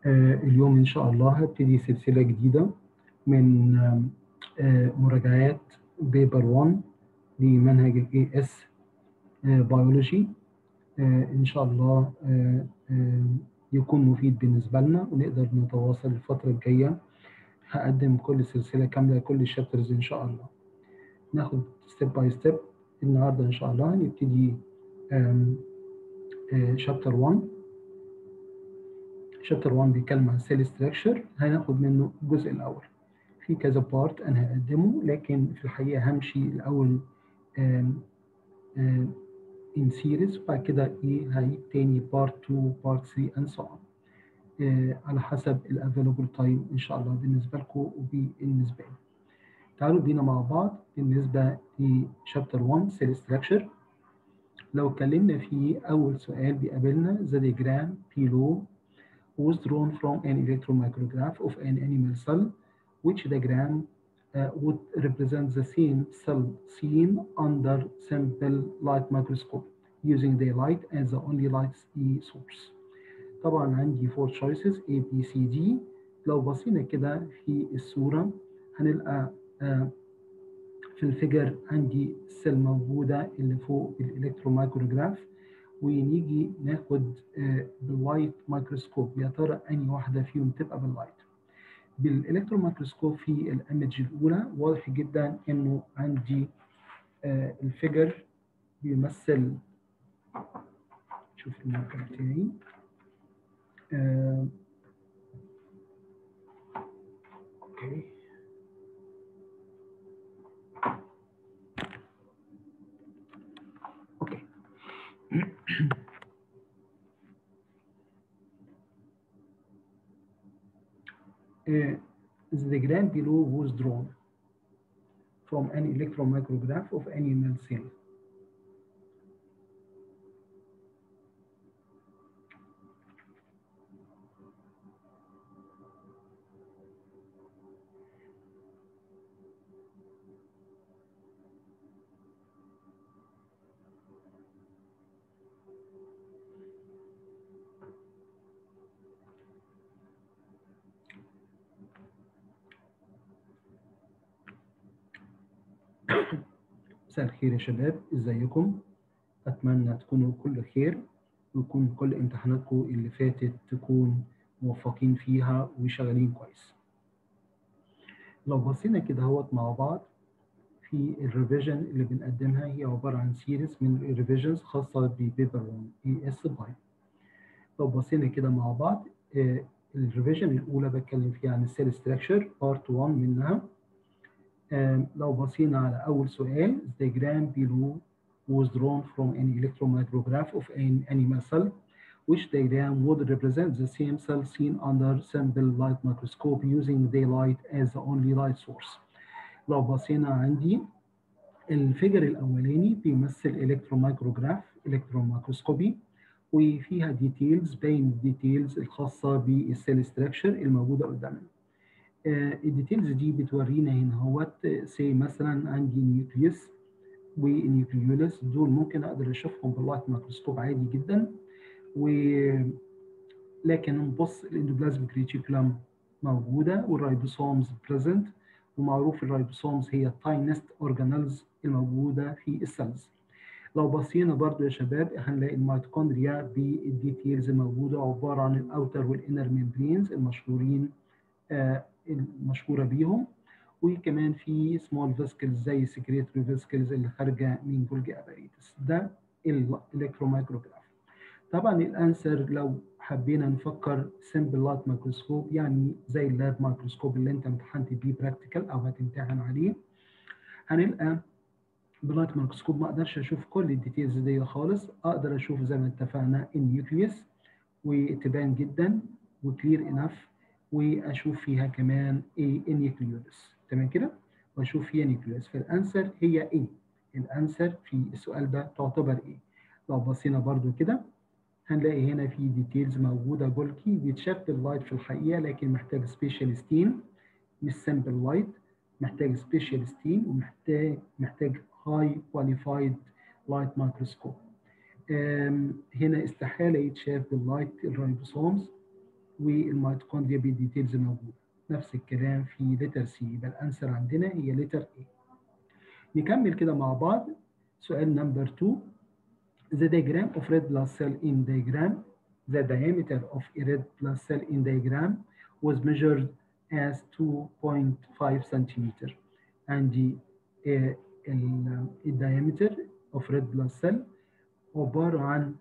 اليوم إن شاء الله هبتدي سلسلة جديدة من مراجعات بيبر 1 لمنهج ال AS بيولوجي إن شاء الله يكون مفيد بالنسبة لنا ونقدر نتواصل الفترة الجاية هقدم كل سلسلة كاملة كل الشابترز إن شاء الله ناخد ستيب باي ستيب النهاردة إن شاء الله هنبتدي شابتر 1 شابتر 1 بيتكلم عن سيل ستراكشر هناخد منه الجزء الأول في كذا بارت أنا هقدمه لكن في الحقيقة همشي الأول in series وبعد كده ايه هيجي تاني بارت 2 بارت 3 and so on آه على حسب الافيلبل تايم ان شاء الله بالنسبه لكم وبالنسبه لي تعالوا بينا مع بعض بالنسبه لشابتر 1 سيل ستراكشر لو اتكلمنا في اول سؤال بيقابلنا the diagram below was drawn from an electromicrograph of an animal cell which diagram uh, would represent the same cell seen under simple light microscope using daylight as the only light source. طبعا عندي four choices A B C D لو بصينا كده في الصورة هنلقى uh, في الفيجر عندي السيل موجودة اللي فوق بالإلكتروميكروجراف ونيجي ناخد uh, باللايت مايكروسكوب يا ترى أنهي واحدة فيهم تبقى باللايت بالالكترون مايكروسكوب في الايمج الاولى واضح جدا انه عندي آه الفيجر بيمثل شوف الماركر بتاعي آه اوكي اوكي Uh, the diagram below was drawn from an electron micrograph of animal cell. مساء الخير يا شباب ازيكم اتمنى تكونوا كل خير ويكون كل امتحاناتكم اللي فاتت تكون موفقين فيها وشغالين كويس لو بصينا كده اهوت مع بعض في الريفيجن اللي بنقدمها هي عباره عن سيريز من الريفيجنز خاصه ببيبر 1 اي اس باي لو بصينا كده مع بعض الريفيجن الاولى بتكلم فيها عن السيل ستراكشر بارت 1 منها لو بصينا على أول سؤال the diagram below was drawn from an electromicrograph of an animal cell which diagram would represent the same cell seen under simple light microscope using daylight as the only light source. لو بصينا عندي الفيجر الأولاني بيمثل الكتروميكروجراف الكتروميكروسكوبي وفيها ديتيلز باين الديتيلز الخاصة بالسيل ستراكشر الموجودة قدامنا. الديتيلز دي بتورينا هنا اهوت سي مثلا عندي نيوكليوس ونيوكليولس دول ممكن اقدر اشوفهم باللايت ميكروسكوب عادي جدا و لكن نبص الاندوبلازميك ريتيكولم موجوده والرايبوسومز بريزنت ومعروف الرايبوسومز هي التاينست اورجانيلز الموجوده في السيلز لو بصينا برضو يا شباب هنلاقي الميتوكوندريا بالديتيلز موجوده عباره عن الاوتر والانر ميمبرينز المشهورين آه المشهوره بيهم وكمان في سمول فيسكلز زي سكريتري فيسكلز اللي خارجه من جولجي اباريتس ده الالكتروميكروجراف طبعا الانسر لو حبينا نفكر سمبل لايت مايكروسكوب يعني زي اللاب مايكروسكوب اللي انت امتحنت بيه براكتيكال او هتمتحن عليه هنلقى بلايت مايكروسكوب ما اقدرش اشوف كل الديتيلز دي خالص اقدر اشوف زي ما اتفقنا النيوكليوس وتبان جدا وكلير انف واشوف فيها كمان ايه النيوكليولس تمام كده واشوف فيها نيوكليولس فالانسر هي ايه الانسر في السؤال ده تعتبر ايه لو بصينا برده كده هنلاقي هنا في ديتيلز موجوده جولكي بيتشاف باللايت في الحقيقه لكن محتاج سبيشال ستين مش سامبل لايت محتاج سبيشال ستين ومحتاج محتاج هاي كواليفايد لايت مايكروسكوب هنا استحاله يتشاف باللايت الرايبوسومز والميتوكوندريا بالديتيلز موجوده نفس الكلام في لتر سي يبقى الانسر عندنا هي لتر اي نكمل كده مع بعض سؤال نمبر 2 the diagram of red blood cell in diagram the diameter of a red blood cell in diagram was measured as 2.5 centimeter and the uh, diameter of red blood cell عبارة عن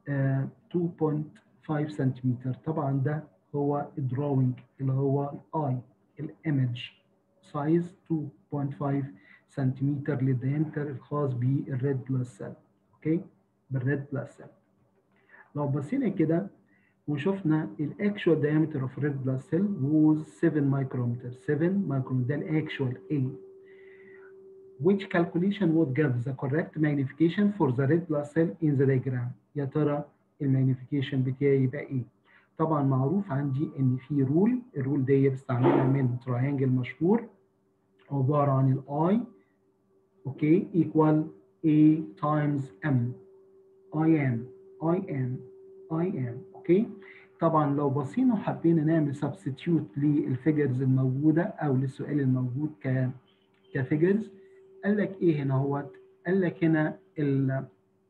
uh, 2.5 سنتيمتر طبعا ده هو الدراوينج اللي هو الاي الايمج سايز 2.5 سنتيمتر للديامتر الخاص بالريد بلاد سيل اوكي بالريد بلاد سيل لو بصينا كده وشفنا الاكشوال diameter of red blood cell was 7 micrometer 7 micrometer ده الاكشوال A which calculation would give the correct magnification for the red blood cell in the diagram يا ترى الماجنيفيكيشن بتاعي يبقى ايه طبعا معروف عندي ان في رول الرول دي بستعملها من تراينجل مشهور عباره عن الاي اوكي equal a times m i am i am i am اوكي طبعا لو بصينا وحبينا نعمل سبستيوت للفيجرز الموجوده او للسؤال الموجود ك كفيجرز قال لك ايه هنا هوت قال لك هنا ال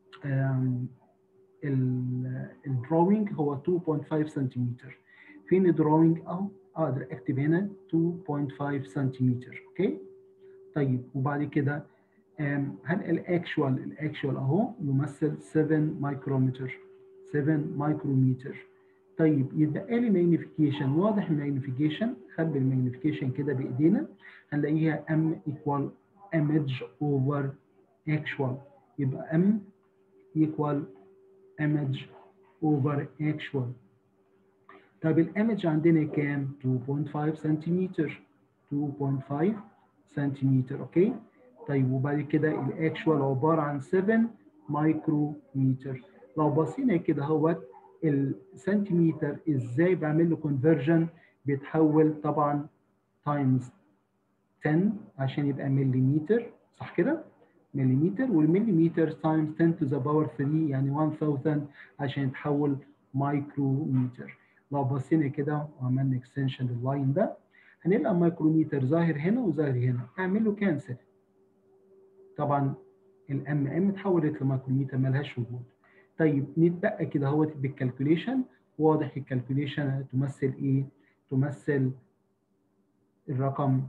الدروينج هو 2.5 سنتيمتر فين الدروينج اهو اقدر اكتب هنا 2.5 سنتيمتر اوكي طيب وبعد كده هل الاكشوال الاكشوال اهو يمثل 7 مايكرومتر 7 مايكرومتر طيب يتبقى لي ماجنيفيكيشن واضح الماجنيفيكيشن خلي الماجنيفيكيشن كده بايدينا هنلاقيها ام ايكوال image over actual يبقى m equal image over actual طب الايمج عندنا كام 2.5 سنتيمتر 2.5 سنتيمتر اوكي طيب وبعد كده الاكشوال عباره عن 7 مايكرومتر لو بصينا كده اهوت السنتيمتر ازاي بعمل له كونفرجن بيتحول طبعا تايمز 10 عشان يبقى مليمتر صح كده؟ مليمتر والمليمتر تايمز 10 to the power 3 يعني 1000 عشان يتحول مايكرومتر لو بصينا كده وعملنا اكستنشن لللاين ده هنلقى مايكرومتر ظاهر هنا وظاهر هنا اعمل له كانسل طبعا الام ام اتحولت لمايكرومتر مالهاش وجود طيب نتبقى كده اهوت بالكالكوليشن واضح الكالكوليشن تمثل ايه؟ تمثل الرقم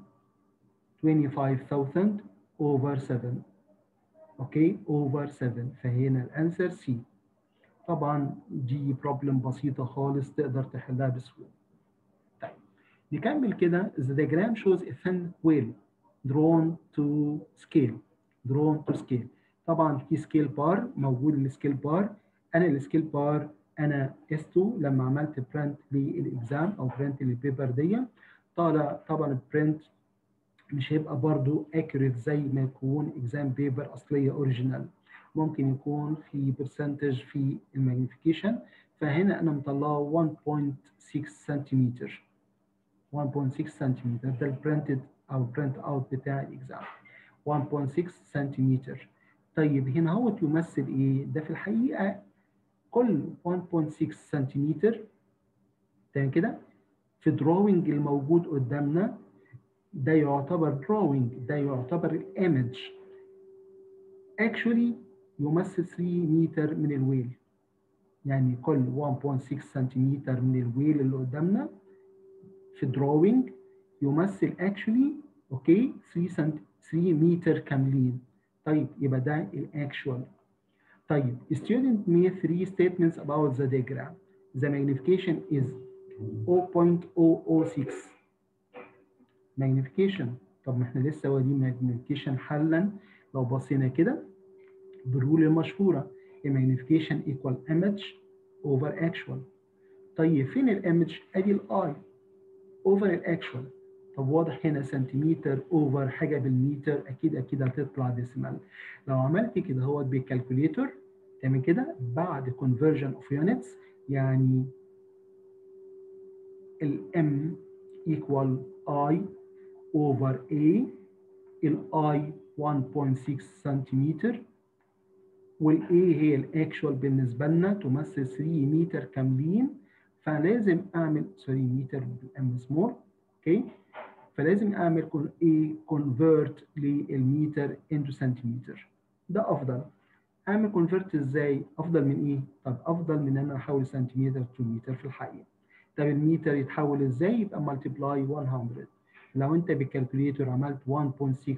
25,000 over 7 اوكي over 7 فهنا الانسر سي طبعا دي بروبلم بسيطه خالص تقدر تحلها بسهوله طيب نكمل كده the diagram shows a thin whale drawn to scale drawn to scale طبعا في سكيل بار موجود السكيل بار انا السكيل بار انا قسته لما عملت برنت للاكزام او برنت للبيبر دي طالع طبعا البرنت مش هيبقى برضو accurate زي ما يكون exam paper أصلية أوريجينال ممكن يكون في برسنتج في الماجنيفيكيشن فهنا أنا مطلعه 1.6 سنتيمتر 1.6 سنتيمتر ده البرنتد أو برنت أوت بتاع الإكزام 1.6 سنتيمتر طيب هنا هو يمثل إيه؟ ده في الحقيقة كل 1.6 سنتيمتر تمام كده في دروينج الموجود قدامنا ده يعتبر drawing ده يعتبر الايمج actually يمثل 3 متر من الويل يعني كل 1.6 سنتيمتر من الويل اللي قدامنا في drawing يمثل actually اوكي 3 سنت 3 متر كاملين طيب يبقى ده الاكشوال طيب student made three statements about the diagram the magnification is 0.006 ماجنيفيكيشن طب ما احنا لسه واخدين ماجنيفيكيشن حلا لو بصينا كده بالرول المشهوره الماجنيفيكيشن ايكوال ايمج اوفر اكشوال طيب فين الايمج ادي الاي اوفر الاكشوال طب واضح هنا سنتيمتر اوفر حاجه بالمتر اكيد اكيد هتطلع ديسيمال لو عملت كده هو بالكالكوليتر تمام كده بعد conversion of units يعني الام equal I over A ال I 1.6 سنتيمتر وال A هي الاكشوال بالنسبة لنا تمثل 3 متر كاملين فلازم اعمل سوري متر بالام سمول اوكي فلازم اعمل ايه كونفرت للمتر انتو سنتيمتر ده افضل اعمل كونفرت ازاي افضل من ايه طب افضل من ان انا احول سنتيمتر تو متر في الحقيقه طب المتر يتحول ازاي يبقى ملتبلاي 100 لو انت بالكالكوليتر عملت 1.6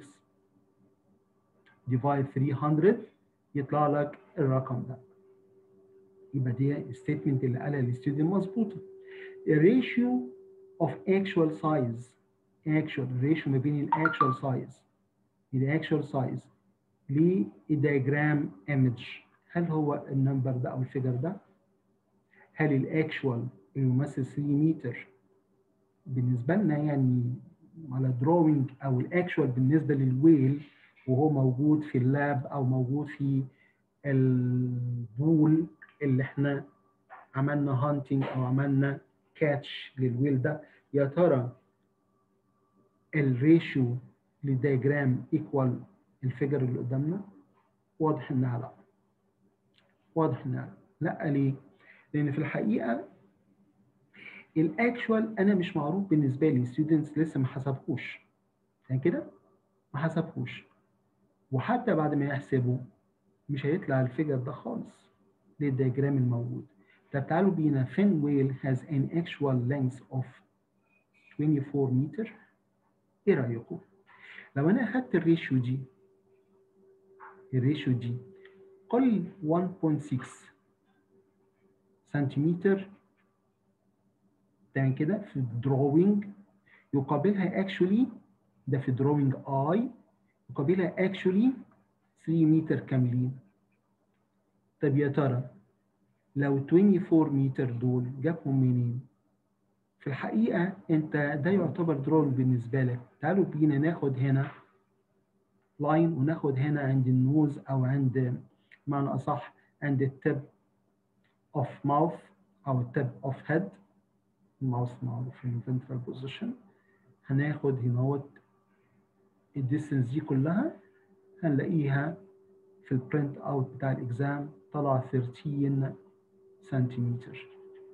ديفايد 300 يطلع لك الرقم ده يبقى دي الستيتمنت اللي قالها الاستوديو مظبوطه الريشيو اوف اكشوال سايز اكشوال الريشيو ما بين الاكشوال سايز الاكشوال سايز للدياجرام ايمج هل هو النمبر ده او الفيجر ده هل الاكشوال يمثل 3 متر بالنسبه لنا يعني على دروينج او الاكشوال بالنسبه للويل وهو موجود في اللاب او موجود في البول اللي احنا عملنا هانتنج او عملنا كاتش للويل ده يا ترى الريشيو للدياجرام ايكوال الفيجر اللي قدامنا واضح انها لا واضح انها لا لا ليه لان في الحقيقه الاكشوال انا مش معروف بالنسبه لي ستودنتس لسه ما حسبوش يعني كده ما حسبوش وحتى بعد ما يحسبوا مش هيطلع الفيجر ده خالص للدياجرام الموجود طب تعالوا بينا فين ويل has an actual length of 24 متر ايه رايكم لو انا اخدت الريشيو دي الريشيو دي قل 1.6 سنتيمتر تمام كده في الدروينج يقابلها اكشولي ده في دروينج اي يقابلها اكشولي 3 متر كاملين طب يا ترى لو 24 متر دول جابهم منين؟ في الحقيقة أنت ده يعتبر دروينج بالنسبة لك تعالوا بينا ناخد هنا لاين وناخد هنا عند النوز أو عند معنى أصح عند التب اوف ماوث أو التب اوف هيد الماوث معروف في الفنترال بوزيشن هناخد هنا الديستنس دي كلها هنلاقيها في البرنت اوت بتاع الاكزام طلع 13 سنتيمتر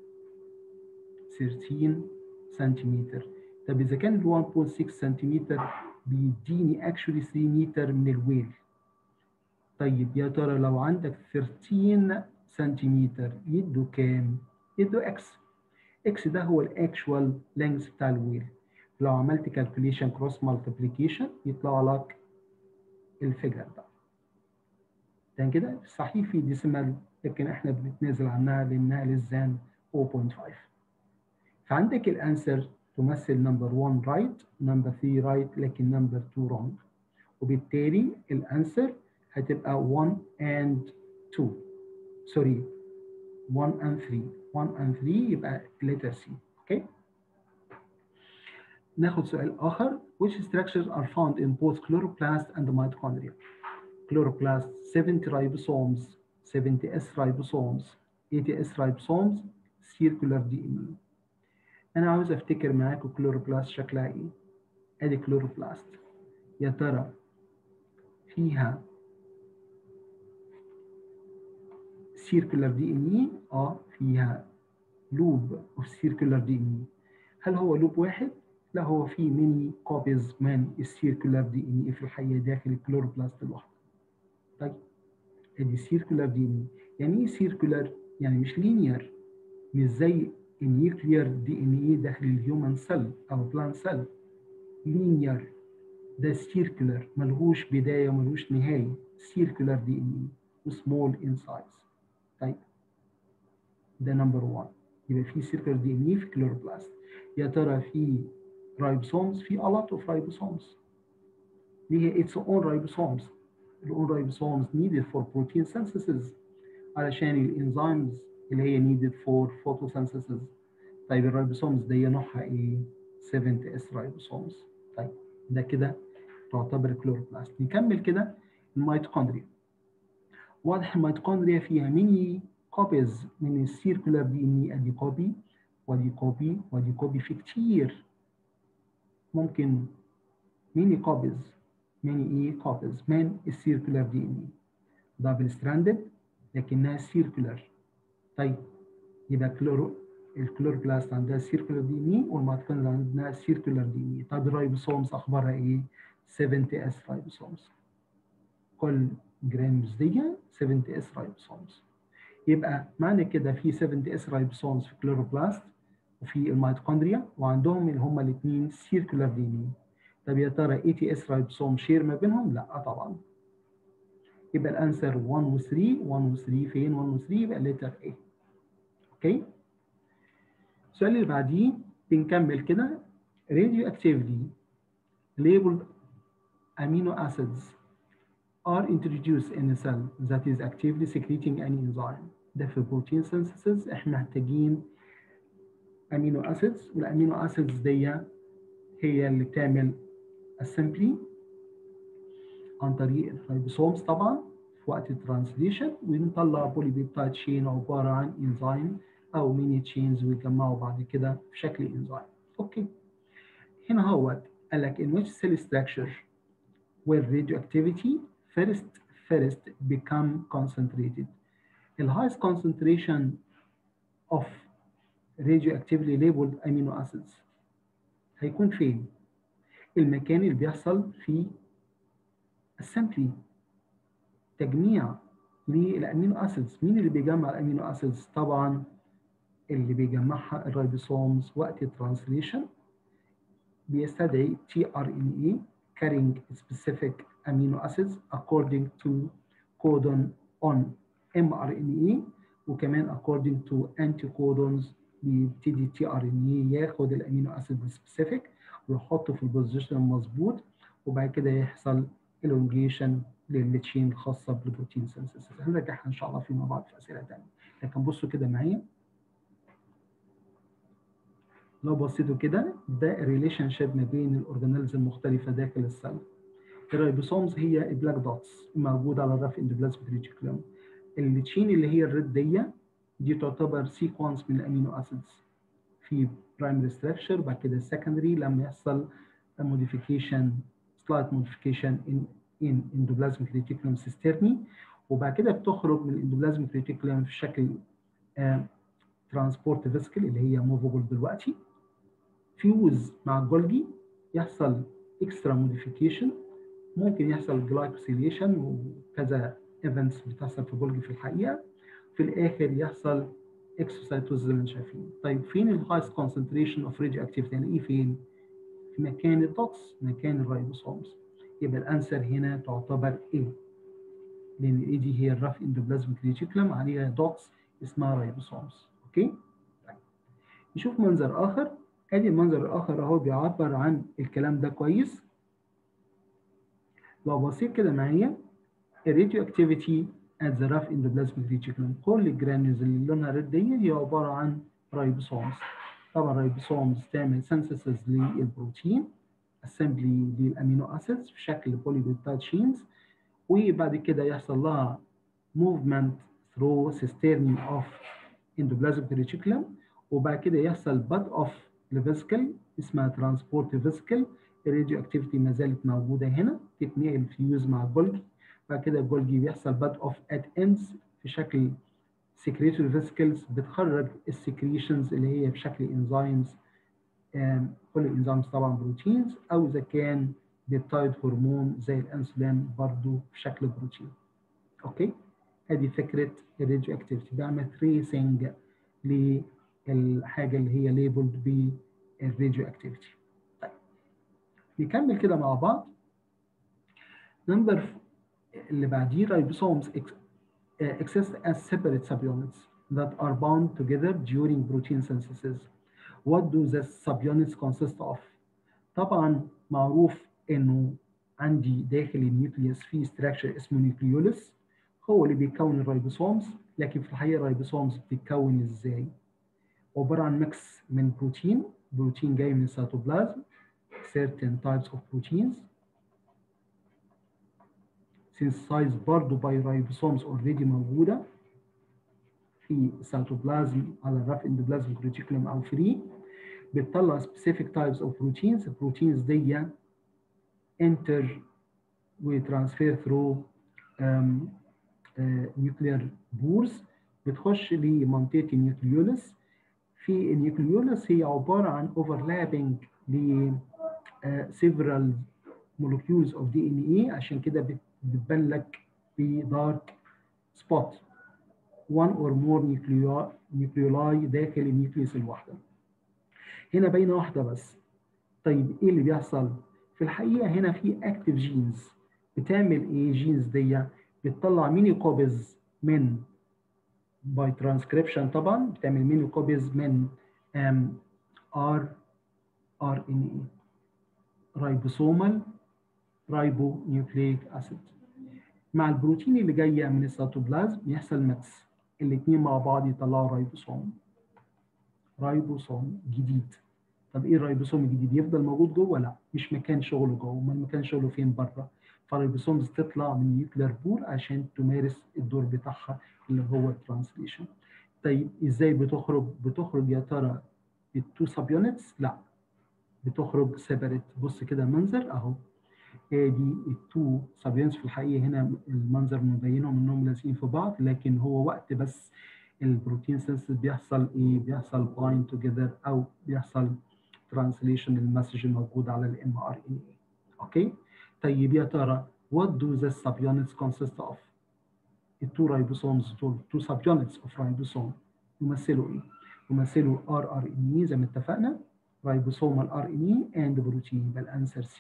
13 سنتيمتر طب اذا كان ال 1.6 سنتيمتر بيديني اكشولي 3 متر من الويل طيب يا ترى لو عندك 13 سنتيمتر يدوا كام؟ يدوا اكس اكس ده هو الاكشوال لينث بتاع الويل لو عملت كالكوليشن كروس مالتيبليكيشن يطلع لك الفيجر ده تمام كده صحيح في ديسيمال لكن احنا بنتنازل عنها لانها للزان 0.5 فعندك الانسر تمثل نمبر 1 رايت نمبر 3 رايت لكن نمبر 2 رونج وبالتالي الانسر هتبقى 1 and 2 سوري 1 and 3 1 and 3 يبقى letter C اوكي ناخد سؤال اخر which structures are found in both chloroplast and mitochondria chloroplast 70 ribosomes 70s ribosomes 80s ribosomes circular DNA انا عاوز افتكر معاكم كلوروبلاست شكلها ايه ادي كلوروبلاست يا ترى فيها circular DNA اه فيها لوب اوف circular DNA هل هو لوب واحد؟ لا هو في ميني كوبيز من السيركولار دي ان اي في الحقيقه داخل الكلوروبلاست الواحد. طيب ادي سيركولار دي ان يعني ايه سيركولار؟ يعني مش لينير مش زي النيوكليير دي ان اي داخل الهيومن سيل او بلان سيل لينير ده سيركولار ملهوش بدايه وملهوش نهايه سيركولار دي ان اي وسمول ان سايز طيب ده نمبر 1 يبقى في سيركولار دي ان اي في كلوروبلاست يا ترى في ribosomes في a lot of ribosomes اللي هي its own ribosomes ال own ribosomes needed for protein synthesis علشان الانزيمز اللي هي needed for photosynthesis طيب الرايبوسومز دي نوعها ايه 70s ribosomes طيب ده كده تعتبر كلوروبلاست نكمل كده الميتوكوندريا واضح الميتوكوندريا فيها ميني كوبيز من السيركولار دي ان ادي كوبي ودي كوبي ودي كوبي في كتير ممكن ميني كوبيز ميني ايه كوبيز من السيركولار دي ان دبل ستراندد لكنها سيركولار طيب يبقى كلورو الكلوروبلاست عندها سيركولار دي ان اي والميتوكوندريا عندها سيركولار دي ان اي طب الرايبوسومز اخبارها ايه 70 اس رايبوسومز كل جرانز دي 70 اس رايبوسومز يبقى معنى كده في 70 اس رايبوسومز في الكلوروبلاست وفي الميتوكوندريا وعندهم اللي هم الاثنين سيركولار دي ان اي طب يا ترى اي تي اس رايبوسوم شير ما بينهم؟ لا طبعا يبقى الانسر 1 و 3 1 و 3 فين 1 و 3 يبقى لتر A اوكي السؤال اللي بعديه بنكمل كده radioactively labeled amino acids are introduced in a cell that is actively secreting an enzyme ده في protein synthesis احنا محتاجين amino acids والامينو acids دي هي اللي بتعمل assembly عن طريق الريبوسومز طبعا في وقت الترانسليشن ونطلع بوليبيبتايد شين عباره عن انزيم او ميني تشينز ويجمعوا بعد كده في شكل انزيم اوكي هنا هو قال لك in which cell structure where radioactivity first first become concentrated the highest concentration of radioactively labeled amino acids هيكون فين المكان اللي بيحصل فيه assembly تجميع للامينو اسيدز مين اللي بيجمع الامينو اسيدز طبعا اللي بيجمعها الريبوسومز وقت الترانسليشن بيستدعي تي ار ان اي carrying specific amino acids according to codon on mRNA وكمان according to anticodons بيبتدي تي ار ان اي ياخد الامينو اسيد سبيسيفيك ويحطه في البوزيشن المظبوط وبعد كده يحصل elongation للتشين الخاصه بالبروتين سينثيسيس هنرجعها ان شاء الله فيما بعد في اسئله ثانيه لكن بصوا كده معايا لو بصيتوا كده ده الريليشن شيب ما بين الاورجانيلز المختلفه داخل السيل الريبوسومز هي البلاك دوتس موجوده على الرف اندوبلازميك ريتيكولوم التشين اللي هي الريد دي دي تعتبر سيكونس من الامينو اسيدز في برايمري ستراكشر بعد كده السكندري لما يحصل موديفيكيشن slight modification in in endoplasmic reticulum cisterni وبعد كده بتخرج من الاندوبلازميك ريتيكولم في شكل ترانسبورت فيسكل اللي هي موفبل دلوقتي فيوز مع الجولجي يحصل اكسترا موديفيكيشن ممكن يحصل جلايكوسيليشن وكذا ايفنتس بتحصل في جولجي في الحقيقه في الاخر يحصل اكسوسايتوز زي ما انتم شايفين طيب فين الهايست كونسنتريشن اوف راديو اكتيفيتي يعني ايه فين؟ في مكان الدوتس مكان الرايبوسومز يبقى الانسر هنا تعتبر A لان الاي دي هي الرف اندوبلازميك ريتيكولم عليها دوتس اسمها رايبوسومز اوكي طيب نشوف منظر اخر ادي المنظر الاخر اهو بيعبر عن الكلام ده كويس لو بصيت كده معايا الراديو اكتيفيتي at the rough endoplasmic reticulum كل الجرانيولز اللي لونها ريد دي هي عباره عن رايبوسومز طبعا الرايبوسومز تعمل سينثيسيس للبروتين اسمبلي للامينو اسيدز في شكل بوليبيبتايد شينز وبعد كده يحصل لها موفمنت ثرو سيسترني اوف اندوبلازميك ريتيكولم وبعد كده يحصل باد اوف لفيسكل اسمها ترانسبورت فيسكل الراديو اكتيفيتي ما زالت موجوده هنا تتنقل فيوز مع الجولجي بعد كده الجولجي بيحصل باد اوف ات اندز في شكل سكريتوري فيسكلز بتخرج السكريشنز اللي هي بشكل انزيمز كل الانزيمز طبعا بروتينز او اذا كان بيبتايد هرمون زي الانسولين برضو بشكل بروتين اوكي ادي فكره الراديو اكتيفيتي بعمل تريسنج للحاجه اللي هي ليبلد بالراديو اكتيفيتي طيب نكمل كده مع بعض نمبر اللي بعديه ribosomes exist as separate subunits that are bound together during protein synthesis. What do the subunits consist of? طبعا معروف انه عندي داخل النيوكليوس في structure اسمه نيوكليولس هو اللي بيكون الريبوسومز لكن في الحقيقه الريبوسومز بتتكون ازاي؟ عباره عن ميكس من بروتين بروتين جاي من السيتوبلازم certain types of proteins synthesized برضه باي رايبوسومز اوريدي موجوده في السيتوبلازم على الرف اندوبلازميك ريتيكولم او فري بتطلع specific types of proteins البروتينز دي enter وترانسفير ثرو نيوكلير بورز بتخش لمنطقه النيوكليولس في النيوكليولس هي عباره عن overlapping ل uh, several molecules of DNA عشان كده بتبان لك في dark spot one or more nucleoli داخل النيوكليوس الواحده هنا باينه واحده بس طيب ايه اللي بيحصل في الحقيقه هنا في اكتيف جينز بتعمل ايه جينز دي بتطلع ميني كوبيز من باي ترانسكريبشن طبعا بتعمل ميني كوبيز من ام ار ار ان اي رايبوسومال رايبو نيوكليك اسيد مع البروتين اللي جايه من السيتوبلازم يحصل ميكس الاثنين مع بعض يطلعوا رايبوسوم رايبوسوم جديد طب ايه الرايبوسوم الجديد يفضل موجود جوه لا مش مكان شغله جوه امال مكان شغله فين بره فالرايبوسومز تطلع من النيوكلير بول عشان تمارس الدور بتاعها اللي هو الترانسليشن طيب ازاي بتخرج بتخرج يا ترى التو سب يونتس لا بتخرج سيبريت بص كده منظر اهو ادي التو سب يونتس في الحقيقه هنا المنظر مبينهم انهم لازقين في بعض لكن هو وقت بس البروتين سينثيس بيحصل ايه بيحصل بايند توجذر او بيحصل ترانسليشن المسج الموجود على الام ار ان اي اوكي طيب يا ترى what do the subunits consist of التو رايبوسومز دول two subunits of ribosome يمثلوا ايه يمثلوا ار ار ان اي زي ما اتفقنا رايبوسومال ار ان اي اند بروتين يبقى الانسر سي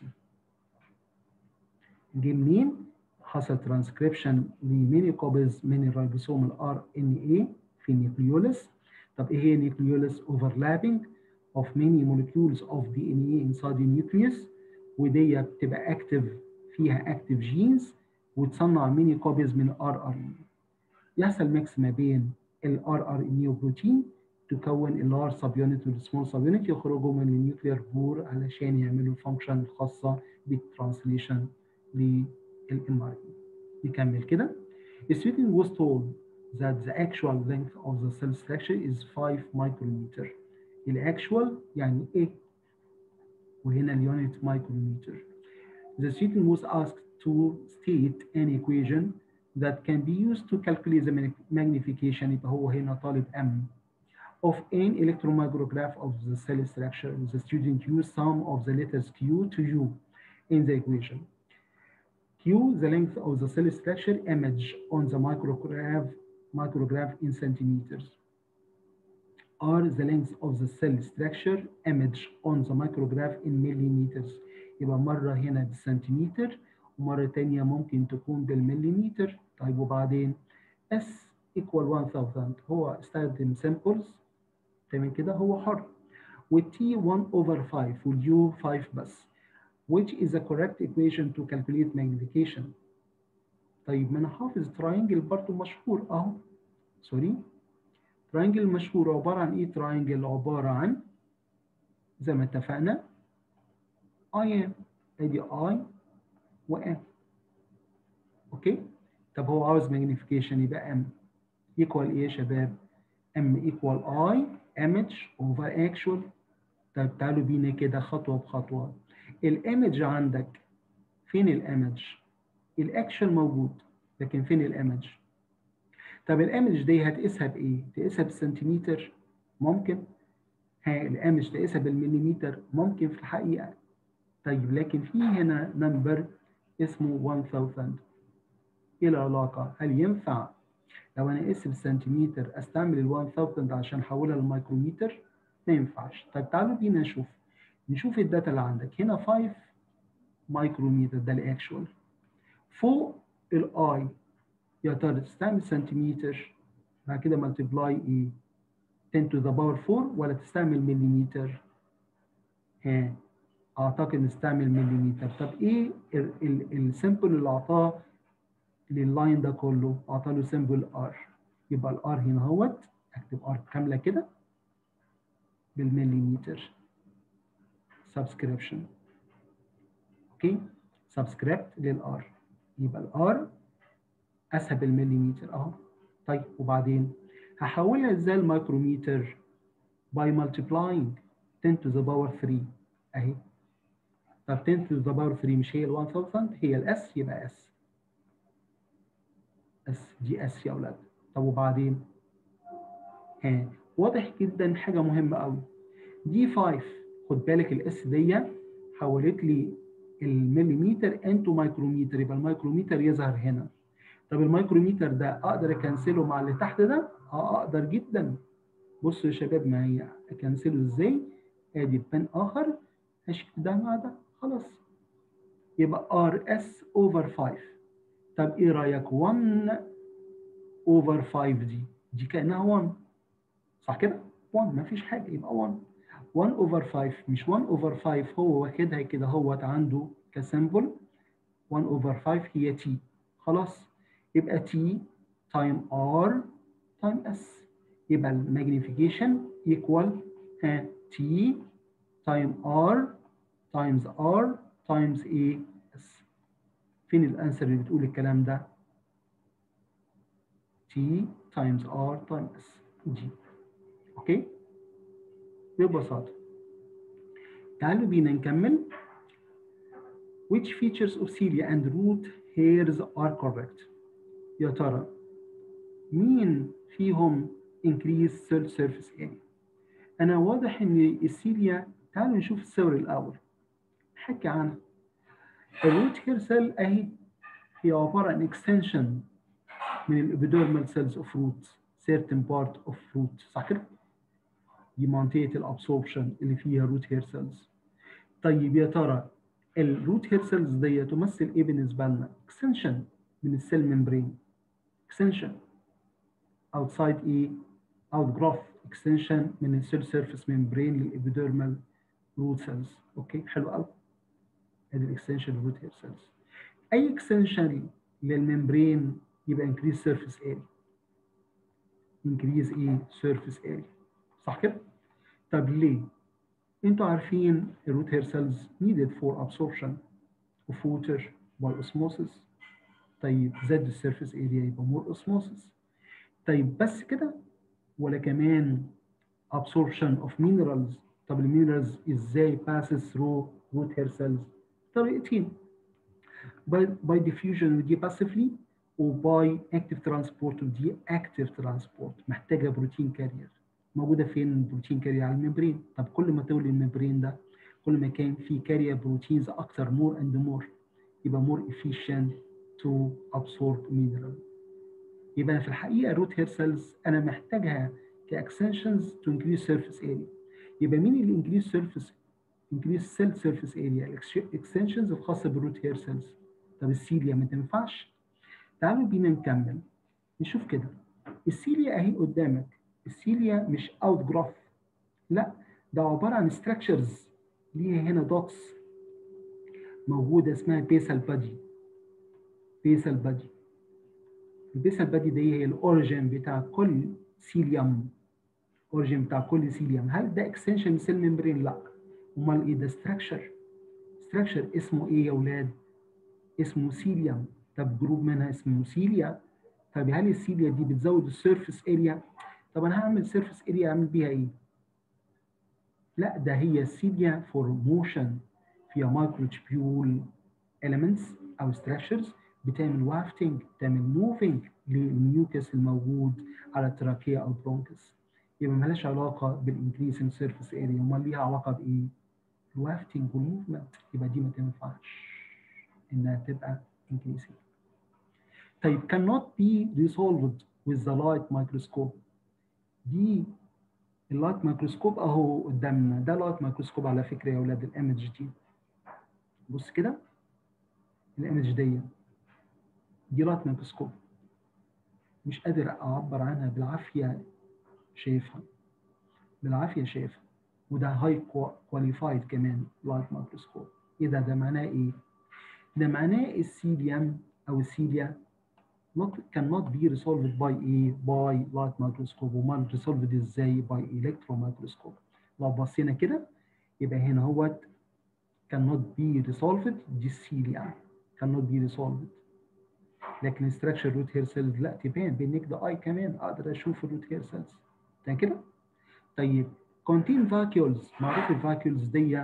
جه منين حصل ترانسكريبشن لميني كوبيز من الرايبوسومال ار ان اي في النيوكليولس طب ايه هي النيوكليولس overlapping of many molecules of DNA inside the nucleus ودي بتبقى active فيها active genes وتصنع ميني كوبيز من ار ار ان يحصل ميكس ما بين الار ار ان وبروتين تكون اللارج سب يونت والسمول سب يونت يخرجوا من النيوكلير بور علشان يعملوا الفانكشن الخاصه بالترانسليشن للام ار نكمل كده Sweeting was told that the actual length of the cell structure is 5 micrometer. الاكشوال يعني ايه؟ وهنا اليونت مايكرومتر. The student was asked to state an equation that can be used to calculate the magnification يبقى هو هنا طالب M of an electromicrograph of the cell structure. The student used some of the letters Q to U in the equation. Q, the length of the cell structure image on the micrograph, micrograph in centimeters. R, the length of the cell structure image on the micrograph in millimeters. يبقى مرة هنا بالسنتيمتر ومرة تانية ممكن تكون بالمليمتر. طيب وبعدين S equal 1000 هو استخدم samples تمام كده هو حر. والT 1 over 5 والU 5 بس. which is the correct equation to calculate magnification. طيب ما انا حافظ تراينجل برضه مشهور اهو سوري تراينجل المشهور عباره عن ايه تراينجل عباره عن زي ما اتفقنا اي ام ادي اي وام اوكي طب هو عاوز ماجنيفيكيشن يبقى ام ايكوال ايه يا شباب ام ايكوال اي ايمج اوفر اكشوال طيب تعالوا بينا كده خطوه بخطوه الايمج عندك فين الايمج الاكشن موجود لكن فين الايمج طب الايمج دي هتقيسها بايه تقيسها بالسنتيمتر ممكن ها الايمج تقيسها بالمليمتر ممكن في الحقيقه طيب لكن في هنا نمبر اسمه 1000 ايه العلاقه هل ينفع لو انا اقيس بالسنتيمتر استعمل ال 1000 عشان احولها للمايكرومتر ما ينفعش طيب تعالوا بينا نشوف نشوف الداتا اللي عندك هنا 5 مايكرومتر ده الاكشوال فوق الاي يا ترى تستعمل سنتيمتر بعد كده ملتبلاي ايه 10 to the power 4 ولا تستعمل مليمتر ها اعتقد نستعمل مليمتر طب ايه السيمبل اللي اعطاه لللاين ده كله اعطاه له سيمبل ار يبقى الار هنا اهوت اكتب ار كامله كده بالمليمتر سبسكريبشن اوكي سبسكريبت للار يبقى الار اسهل بالمليمتر اهو طيب وبعدين هحولها ازاي المايكرومتر باي مالتيبلاينج 10 to the power 3 اهي طب 10 to the power 3 مش هي ال 1000 هي الاس يبقى اس اس دي اس يا اولاد طب وبعدين ها واضح جدا حاجه مهمه قوي دي 5 خد بالك الاس دي حولت لي المليمتر انتو مايكرومتر يبقى المايكرومتر يظهر هنا طب المايكرومتر ده اقدر اكنسله مع اللي تحت ده اه اقدر جدا بصوا يا شباب معايا اكنسله ازاي ادي بان اخر هشيل ده مع ده خلاص يبقى ار اس اوفر 5 طب ايه رايك 1 اوفر 5 دي دي كانها 1 صح كده 1 ما فيش حاجه يبقى 1 1 اوفر 5 مش 1 اوفر 5 هو واخدها كده هو عنده كسيمبل 1 اوفر 5 هي تي خلاص يبقى تي تايم ار تايم اس يبقى الماجنيفيكيشن ايكوال تي تايم ار تايمز ار تايمز ايه اس فين الانسر اللي بتقول الكلام ده تي تايمز ار تايم اس جي اوكي ببساطه تعالوا بينا نكمل which features of cilia and root hairs are correct يا ترى مين فيهم increase cell surface area انا واضح ان السيليا تعالوا نشوف الصور الاول نحكي عنها الروت هير سيل اهي هي عباره عن اكستنشن من الابيدورمال سيلز اوف روت certain part of root صح كده؟ دي منطقه الابسوربشن اللي فيها روت هير سيلز طيب يا ترى الروت هير سيلز دي تمثل ايه بالنسبه لنا؟ اكستنشن من السيل ممبرين اكستنشن outside ايه؟ outgrowth extension من السيل سيرفيس ممبرين للابيديرمال روت سيلز اوكي حلو قوي ادي الاكستنشن روت هير سيلز اي اكستنشن للممبرين يبقى انكريز سيرفيس اريا انكريز ايه سيرفيس اريا صح كده طب ليه انتوا عارفين الروت هير سيلز needed for absorption of water by osmosis طيب زاد السيرفيس اريا يبقى مور osmosis طيب بس كده ولا كمان absorption of minerals طب المينرالز ازاي passes through root hair cells طريقتين by, by diffusion ودي passively وباي active transport ودي active transport محتاجه بروتين كارير موجوده فين البروتين كارير على الممبرين طب كل ما تولي الممبرين ده كل ما كان في كارير بروتينز اكتر more and more يبقى more efficient to absorb mineral يبقى في الحقيقه الروت هير سيلز انا محتاجها كاكستنشنز تو انكريز سيرفيس اريا يبقى مين اللي انكريز سيرفيس انكريز سيل سيرفيس اريا الاكستنشنز الخاصه بالروت هير سيلز طب السيليا ما تنفعش تعالوا بينا نكمل نشوف كده السيليا اهي قدامك السيليا مش اوت جروث لا ده عباره عن ستراكشرز ليها هنا دوتس موجوده اسمها بيسال بادي بيسال بادي البيسال بادي دي هي الاوريجين بتاع كل سيليوم اوريجين بتاع كل سيليوم هل ده اكستنشن سيل ممبرين لا امال ايه ده ستراكشر ستراكشر اسمه ايه يا اولاد اسمه سيليوم طب جروب منها اسمه سيليا طب هل السيليا دي بتزود السيرفيس اريا طب انا هعمل سيرفيس اريا اعمل بيها ايه لا ده هي سيليا فور موشن فيها مايكروتبيول elements او structures بتعمل وافتنج بتعمل موفينج للميوكس الموجود على التراكية او برونكس يبقى مالهاش علاقة بالانكريسنج سيرفيس اريا امال ليها علاقة بايه؟ الوافتنج والموفمنت يبقى دي ما تنفعش انها تبقى increasing طيب cannot be resolved with the light microscope دي اللايت مايكروسكوب اهو قدامنا ده لايت مايكروسكوب على فكره يا اولاد الايمج دي بص كده الايمج دي دي لايت مايكروسكوب مش قادر اعبر عنها بالعافيه شايفها بالعافيه شايفها وده هاي كواليفايد كمان لايت مايكروسكوب ايه ده ده معناه ايه ده معناه السيليوم او السيليا not cannot be resolved by a by light microscope وما resolved ازاي by electron microscope لو بصينا كده يبقى هنا هو cannot be resolved دي السيليا cannot be resolved لكن structure root hair cells لا تبان بالنكد اي كمان اقدر اشوف الروت هير سيلز تمام كده طيب contain vacuoles معروف الفاكيولز دي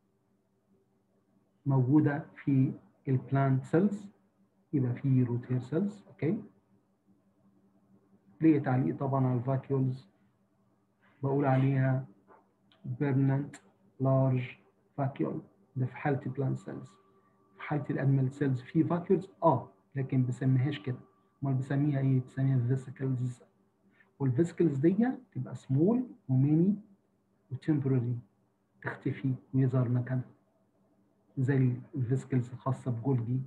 موجوده في البلانت سيلز يبقى في روت هير سيلز اوكي ليه تعليق طبعا على الفاكيولز بقول عليها permanent large vacuole ده في حاله البلانت سيلز في حاله الانيمال سيلز في فاكيولز اه لكن بسميهاش كده امال بسميها ايه بسميها فيسيكلز والفيسيكلز دي تبقى سمول وميني وتمبرري تختفي ويظهر مكانها زي الفيسيكلز الخاصه بجولجي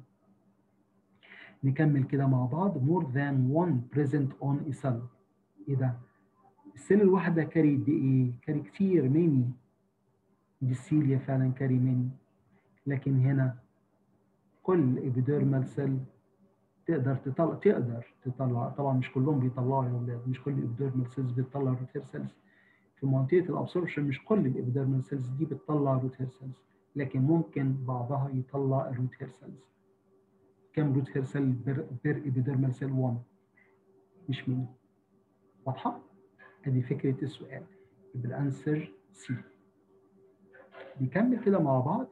نكمل كده مع بعض more than one present on a cell ايه ده السيل الواحده كاري قد ايه كاري كتير ميني دي السيليا فعلا كاري ميني لكن هنا كل ابيديرمال سيل تقدر تطلع تقدر تطلع طبعا مش كلهم بيطلعوا يا اولاد مش كل الابيديرمال سيلز بتطلع روتير سيلز في منطقه الابسوربشن مش كل الابيديرمال سيلز دي بتطلع روتير سيلز لكن ممكن بعضها يطلع الروتير سيلز كم روتير سيل بير, بير ابيديرمال سيل 1 مش مين واضحه ادي فكره السؤال يبقى الانسر سي نكمل كده مع بعض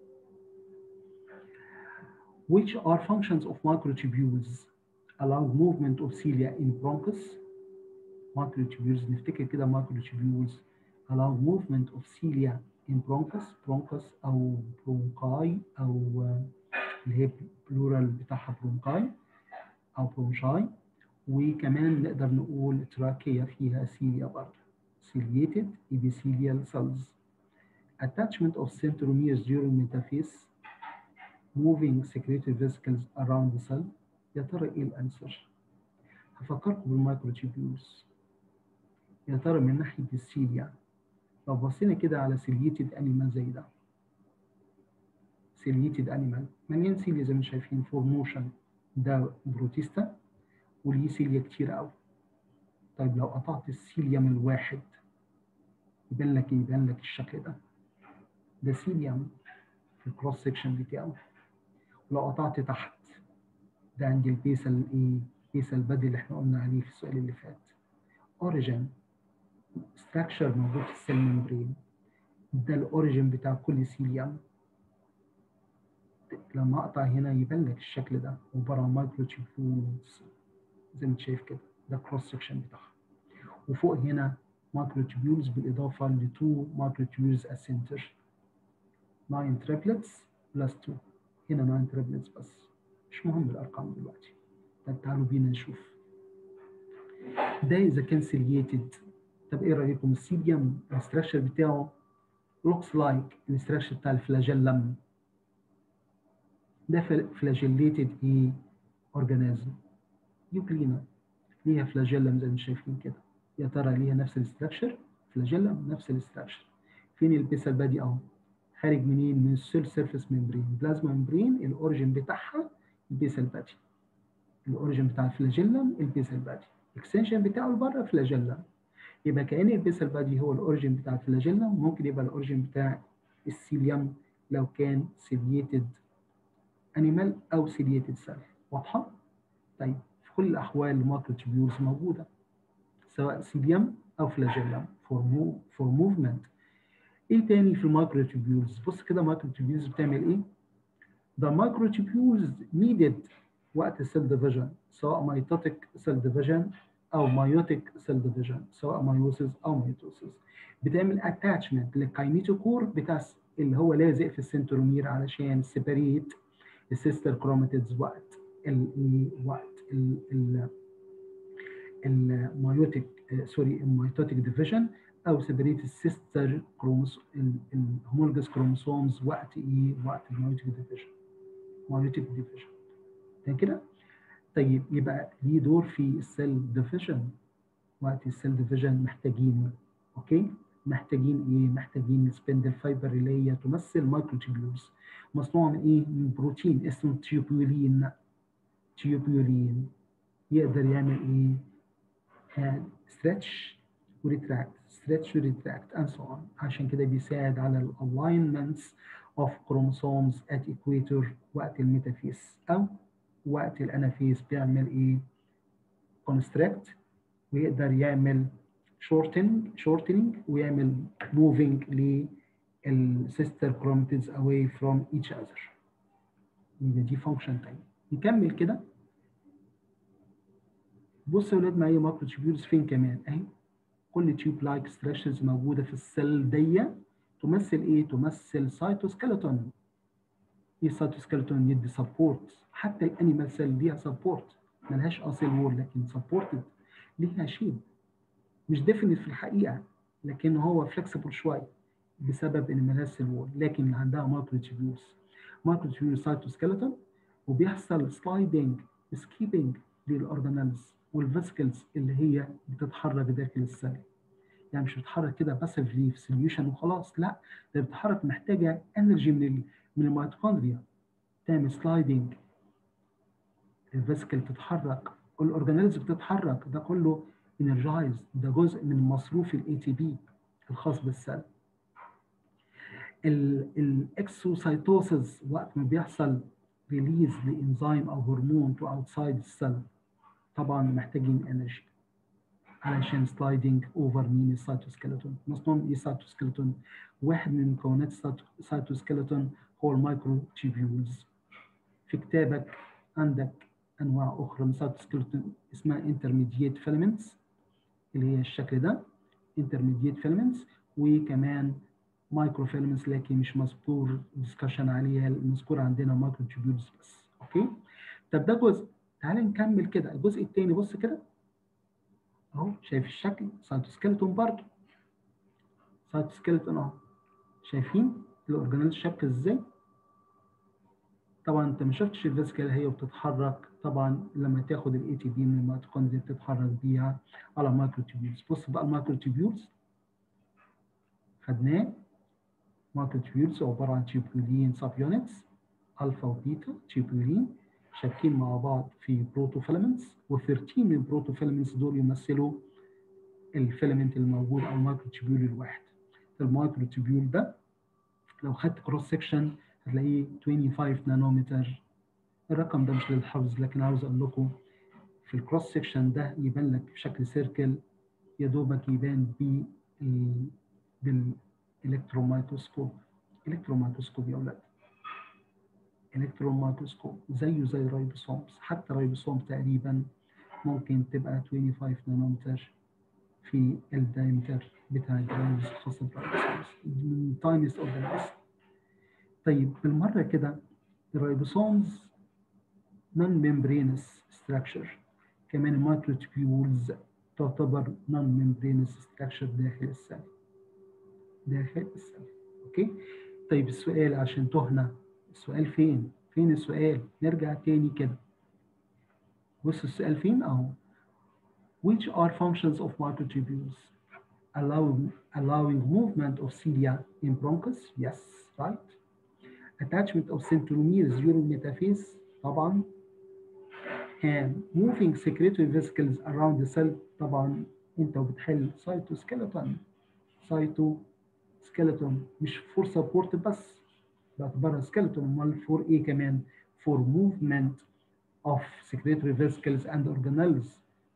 which are functions of microtubules allow movement of cilia in bronchus microtubules نفتكر كده microtubules allow movement of cilia in bronchus bronchus او bronchi او اللي هي بلورال بتاعها bronchi او bronchi وكمان نقدر نقول تراكية فيها cilia برضه ciliated epithelial cells attachment of centromeres during metaphase moving secretory vesicles around the cell يا ترى ايه الانسر؟ هفكركم بالمايكروتيبيولز يا ترى من ناحيه السيليا لو بصينا كده على سيليتد انيمال زي ده سيليتد انيمال مليان سيليا زي ما شايفين فورموشن ده بروتيستا وليه سيليا كتير قوي طيب لو قطعت السيليا من الواحد يبان لك ايه؟ يبان لك الشكل ده ده سيليوم في الكروس سكشن بتاعه ولو قطعت تحت ده عند البيسل ايه بيسل بدي اللي احنا قلنا عليه في السؤال اللي فات اوريجين ستراكشر موجود في السيل ممبرين ده الاوريجين بتاع كل سيليوم لما اقطع هنا يبان لك الشكل ده عباره عن مايكروتيبيولز زي ما انت شايف كده ده كروس سكشن بتاعها وفوق هنا مايكروتيبيولز بالاضافه ل 2 مايكروتيبيولز اسنتر 9 تريبلتس بلس 2 هنا 9 تريبلتس بس مش مهم الارقام دلوقتي طب تعالوا بينا نشوف ده اذا كان سيلييتد طب ايه رايكم السيليوم الاستراكشر بتاعه looks like الاستراكشر بتاع الفلاجيلم ده فلاجيليتد ايه اورجانيزم يوكلينا ليها فلاجيلم زي ما شايفين كده يا ترى ليها نفس الاستراكشر فلاجيلم نفس الاستراكشر فين البيسل بادي اهو خارج منين من السيل سيرفيس ممبرين بلازما ممبرين الاوريجن بتاعها البيسل بادي الاوريجن بتاع الفلاجيلم البيسل بادي الاكستنشن بتاعه لبره فلاجيلم يبقى كان البيسل بادي هو الاوريجن بتاع الفلاجيلم ممكن يبقى الاوريجن بتاع السيليوم لو كان سيلييتد انيمال او سيلييتد سيل واضحه طيب في كل الاحوال المايكروتيبيولز موجوده سواء سيليوم او فلاجيلم فور مو فور موفمنت ايه تاني في المايكروتيبيولز بص كده المايكروتيبيولز بتعمل ايه the microtubules needed وقت السيل ديفيجن سواء ميتوتيك سيل ديفيجن او مايوتيك سيل ديفيجن سواء مايوسيس او ميتوسيس بتعمل اتاتشمنت للكاينيتوكور بتاع اللي هو لازق في السنترومير علشان سيبريت السيستر كروماتيدز وقت ال وقت ال المايوتيك سوري الميتوتيك ديفيجن او سيبريت السيستر كروموس الهومولوجس كروموسومز وقت ايه وقت المايوتيك ديفيجن مايوتيك ديفيجن ده كده طيب يبقى ليه دور في السيل ديفيجن وقت السيل ديفيجن محتاجين اوكي محتاجين ايه محتاجين سبندل فايبر اللي هي تمثل مايكروتيبيولز مصنوعه من ايه من بروتين اسمه تيوبيولين تيوبيولين يقدر يعمل ايه ستريتش وريتراكت ستريتش وريتراكت and so on عشان كده بيساعد على الالاينمنتس of chromosomes at equator وقت الميتافيز او وقت الانافيز بيعمل ايه constrict ويقدر يعمل shortening shortening ويعمل moving للسيستر chromatids away from each other يبقى دي فانكشن تاني نكمل كده بص يا ولاد معايا مايكروتيبيولز فين كمان اهي كل تيوب لايك ستراكشرز موجوده في السيل دي تمثل ايه تمثل سايتوسكeleton ايه سايتوسكeleton يدي سبورت حتى الانيمال سيل ليها سبورت ملهاش اصل وول لكن سبورتد ليها شيب مش ديفينيت في الحقيقه لكن هو فلكسبل شويه بسبب ان ملهاش سيل وول لكن عندها مايكروتيبيولز مايكروتيبيول سايتوسكeleton وبيحصل سلايدنج سكيبنج للاورجانيلز والفيسكلز اللي هي بتتحرك داخل السيل يعني مش بتتحرك كده باسفلي في سوليوشن وخلاص لا ده بتتحرك محتاجه انرجي من ال من الميتوكوندريا تعمل سلايدنج الفيسكل تتحرك الاورجانيلز بتتحرك ده كله انرجايز ده جزء من مصروف الاي تي بي الخاص بالسيل الاكسوسايتوسز وقت ما بيحصل ريليز لانزيم او هرمون تو اوتسايد السيل طبعا محتاجين انرجي علشان سلايدنج اوفر مين السيتوسكeleton مصنوع ايه السيتوسكeleton واحد من مكونات السيتوسكeleton هو المايكرو تيبيولز في كتابك عندك انواع اخرى من السيتوسكeleton اسمها intermediate filaments اللي هي الشكل ده intermediate filaments وكمان مايكرو فيلمنتس لكن مش مذكور ديسكشن عليها المذكور عندنا مايكرو تيبيولز بس اوكي طب ده جزء تعال نكمل كده الجزء الثاني بص كده اهو شايف الشكل سايتوسكeleton برضه سايتوسكeleton اهو شايفين الاورجانيل شكل ازاي طبعا انت ما شفتش الفيسكال هي وبتتحرك طبعا لما تاخد الاي تي بي من الميتوكوندريا بتتحرك بيها على مايكرو تيبيولز بص بقى المايكرو تيبيولز خدناه مايكرو تيبيولز عباره عن تيوبولين سب يونتس الفا وبيتا تيوبولين شابكين مع بعض في بروتوفيلامنتس و13 من البروتوفيلامنتس دول يمثلوا الفيلامنت الموجود او المايكرو تيبيول الواحد المايكرو تيبيول ده لو خدت كروس سكشن هتلاقيه 25 نانومتر الرقم ده مش للحفظ لكن عاوز اقول لكم في الكروس سكشن ده يبان لك بشكل سيركل يا دوبك يبان بال بالالكتروميكروسكوب الكتروميكروسكوب يا اولاد الكترون مايكروسكوب زيه زي الريبوسومز حتى الريبوسوم تقريبا ممكن تبقى 25 نانومتر في الدايمتر بتاع الجرانز الخاص بالريبوسومز من تاينست اورجانيزم طيب بالمره كده الريبوسومز نون ممبرينس ستراكشر كمان المايكروتوبيولز تعتبر نون ممبرينس ستراكشر داخل السيل داخل السيل اوكي طيب السؤال عشان تهنا السؤال فين؟ فين السؤال؟ نرجع تاني كده. بص السؤال فين؟ أهو. Which are functions of microtubules? Allowing, allowing movement of cilia in bronchus? Yes, right. Attachment of centromeres during metaphase? طبعا. And moving secretory vesicles around the cell? طبعا أنت وبتحل cytoskeleton. cytoskeleton مش for support بس. باعتبارها سكيلتون امال فور ايه كمان فور موفمنت اوف secretory vesicles and organelles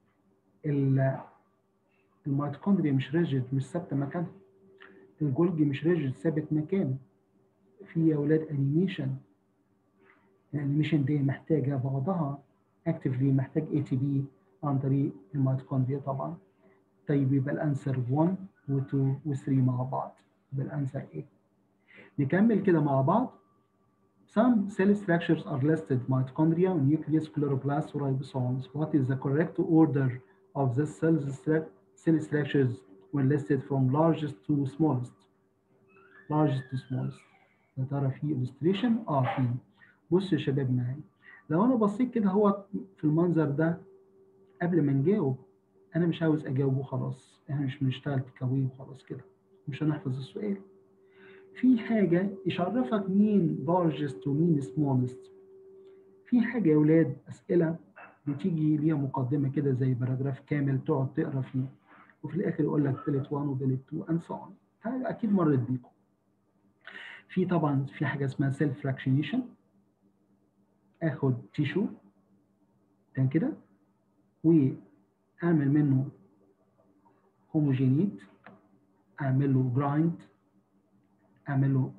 الميتوكوندريا مش ريجيد مش ثابته مكانها الجولجي مش ريجيد ثابت مكانه في يا اولاد انيميشن الانيميشن دي محتاجه بعضها اكتفلي محتاج اي تي بي عن طريق الميتوكوندريا طبعا طيب يبقى الانسر 1 و2 و3 مع بعض يبقى الانسر ايه نكمل كده مع بعض Some cell structures are listed mitochondria, nucleus, chloroplasts, ribosomes. What is the correct order of the cell, cell structures when listed from largest to smallest? Largest to smallest. يا ترى في illustration؟ اه في. بصوا يا شباب معايا. لو انا بصيت كده هو في المنظر ده قبل ما نجاوب انا مش عاوز اجاوبه خلاص، احنا مش بنشتغل تكوين وخلاص كده. مش هنحفظ السؤال. في حاجة يشرفك مين largest ومين smallest في حاجة يا ولاد أسئلة بتيجي ليها مقدمة كده زي باراجراف كامل تقعد تقرا فيه وفي الآخر يقول لك بلت 1 وبلت 2 and so on حاجة أكيد مرت بيكم في طبعا في حاجة اسمها سيلف فراكشنيشن آخد تيشو كان كده وأعمل منه هوموجينيت أعمل له جرايند اعمل له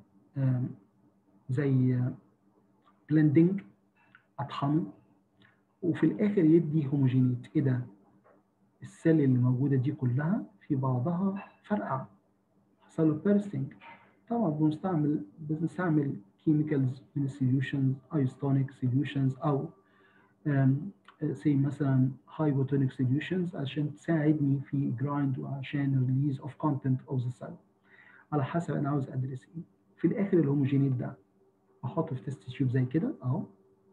زي بلندنج اطحنه وفي الاخر يدي هوموجينيت ايه ده السيل اللي موجوده دي كلها في بعضها فرقع حصل له بيرستنج طبعا بنستعمل بنستعمل كيميكالز من السوليوشنز ايستونيك سوليوشنز او سي مثلا هايبوتونيك سوليوشنز عشان تساعدني في جرايند وعشان ريليز اوف كونتنت اوف ذا سيل على حسب انا عاوز ادرس ايه في الاخر الهوموجينيت ده احطه في تيست تيوب زي كده اهو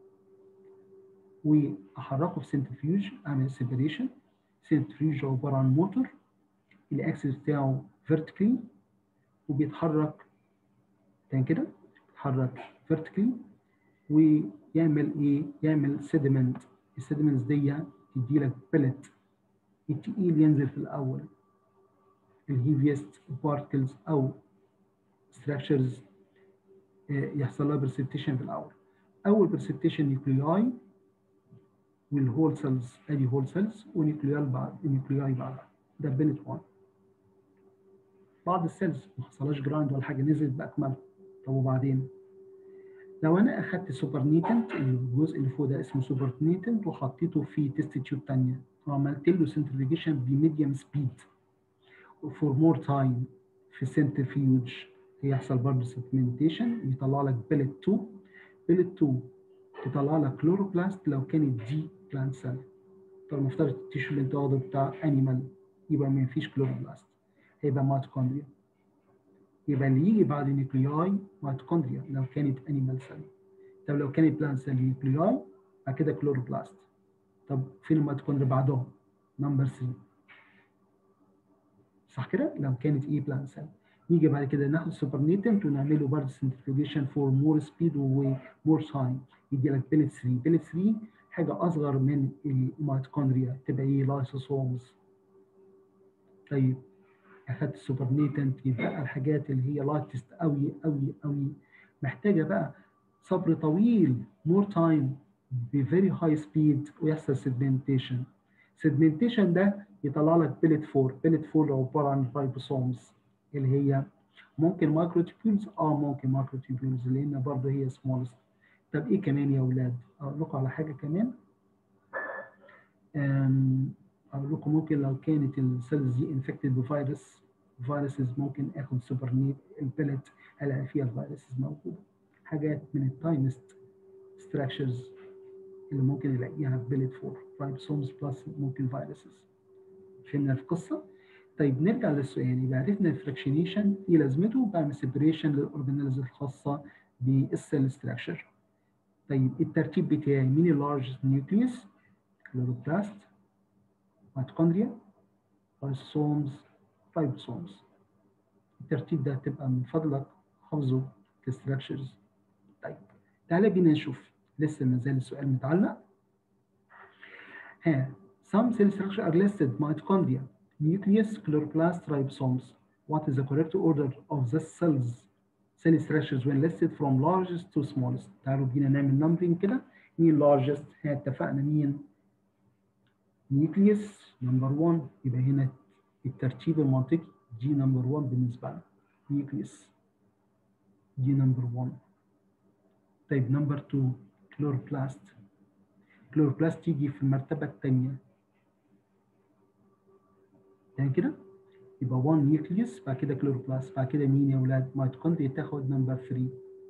واحركه في سنترفيوج اعمل سيبريشن سنترفيوج عباره عن موتور الاكسس بتاعه فيرتيكلي وبيتحرك تاني كده بيتحرك فيرتيكلي ويعمل ايه؟ يعمل سيدمنت السيدمنتس دي تدي لك بلت التقيل ينزل في الاول الهيفيست بارتكلز او ستراكشرز يحصل لها برسبتيشن في الاول اول برسبتيشن نيوكلياي والهول سيلز ادي هول سيلز ونيوكلياي بعد نيوكلياي بعدها ده بنت 1 بعض السيلز ما حصلهاش جرايند ولا حاجه نزلت باكملها طب وبعدين لو انا اخدت سوبر نيتنت الجزء اللي فوق ده اسمه سوبر نيتنت وحطيته في تيست تيوب ثانيه وعملت له سنترفيجيشن بميديوم سبيد فور مور تايم في السنترفيوج هيحصل برضه سيجمنتيشن يطلع لك بيلت 2 بيلت 2 تطلع لك كلوروبلاست لو كانت دي بلانت سيل طب المفترض التيشو اللي انت واخده بتاع انيمال يبقى ما فيش كلوروبلاست هيبقى ميتوكوندريا يبقى اللي يجي بعد النيوكلياي ميتوكوندريا لو كانت انيمال سيل طب لو كانت بلانت سيل نيوكلياي بعد كده كلوروبلاست طب فين الميتوكوندريا بعدهم نمبر 3 صح كده لو كانت ايه بلانت سيل نيجي بعد كده ناخد سوبر نيتنت ونعمله برضه سنترفيوجيشن فور مور سبيد ومور ساين يدي لك بيلت 3 بيلت 3 حاجه اصغر من الميتوكوندريا تبقى ايه لايسوسومز طيب اخدت السوبر نيتنت يبقى الحاجات اللي هي لايتست قوي قوي قوي محتاجه بقى صبر طويل مور تايم بفيري هاي سبيد ويحصل سيدمنتيشن سيدمنتيشن ده يطلع لك بيلت 4 بيلت 4 عباره عن رايبوسومز اللي هي ممكن مايكروتيبيولز اه ممكن مايكروتيبيولز لان برضه هي سمولست طب ايه كمان يا اولاد اقول لكم على حاجه كمان اقول لكم ممكن لو كانت السيلز دي انفكتد بفيروس فيروسز ممكن اخد سوبر نيت البلت الاقي فيها الفيروسز موجوده حاجات من التاينست ستراكشرز اللي ممكن الاقيها في بلت 4 رايبوسومز بلس ممكن فيروسز فهمنا القصه طيب نرجع للسؤال يبقى عرفنا الفراكشنيشن ايه لازمته بعمل سيبريشن للاورجانيلز الخاصه بالسيل ستراكشر طيب الترتيب بتاعي مين اللارجست نيوكليوس كلوروبلاست ميتوكوندريا لايسوسومز رايبوسومز الترتيب ده هتبقى من فضلك حافظه كستراكشرز طيب تعالى بينا نشوف لسه ما زال السؤال متعلق ها some cell structure are listed mitochondria nucleus chloroplast ribosomes what is the correct order of the cells cell structures when listed from largest to smallest تعالوا بينا نعمل numbering كده مين largest ها اتفقنا مين nucleus number 1 يبقى هنا الترتيب المنطقي جي نمبر 1 بالنسبه لنا nucleus جي نمبر 1 طيب نمبر 2 كلوروبلاست كلوروبلاست تيجي في المرتبه الثانيه يعني كده يبقى 1 نيوكليوس بعد كده كلوروبلاست بعد كده مين يا اولاد ميتوكوندريا تاخد نمبر 3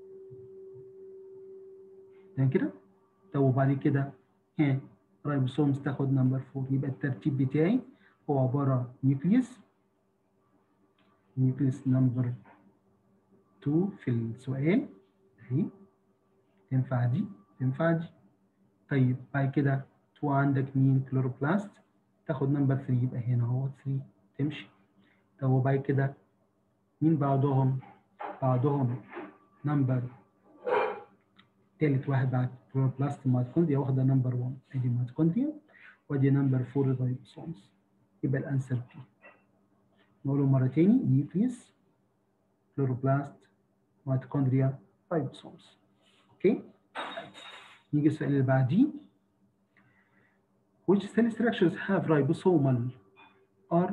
يعني كده طب وبعد كده ها رايبوسومز تاخد نمبر 4 يبقى الترتيب بتاعي هو عباره نيوكليوس نيوكليوس نمبر 2 في السؤال اهي تنفع دي تنفع دي طيب بعد كده 2 عندك مين كلوروبلاست تاخد نمبر 3 يبقى هنا هو 3 تمشي طب وبعد كده مين بعدهم بعدهم نمبر تالت واحد بعد كلوروبلاست ميتوكوندريا واخده نمبر 1 ادي ميتوكوندريا وادي نمبر 4 الرايبوسومز يبقى الانسر بي نقوله مره تاني نيوكليوس كلوروبلاست ميتوكوندريا رايبوسومز اوكي نيجي السؤال اللي بعديه which cell structures have ribosomal R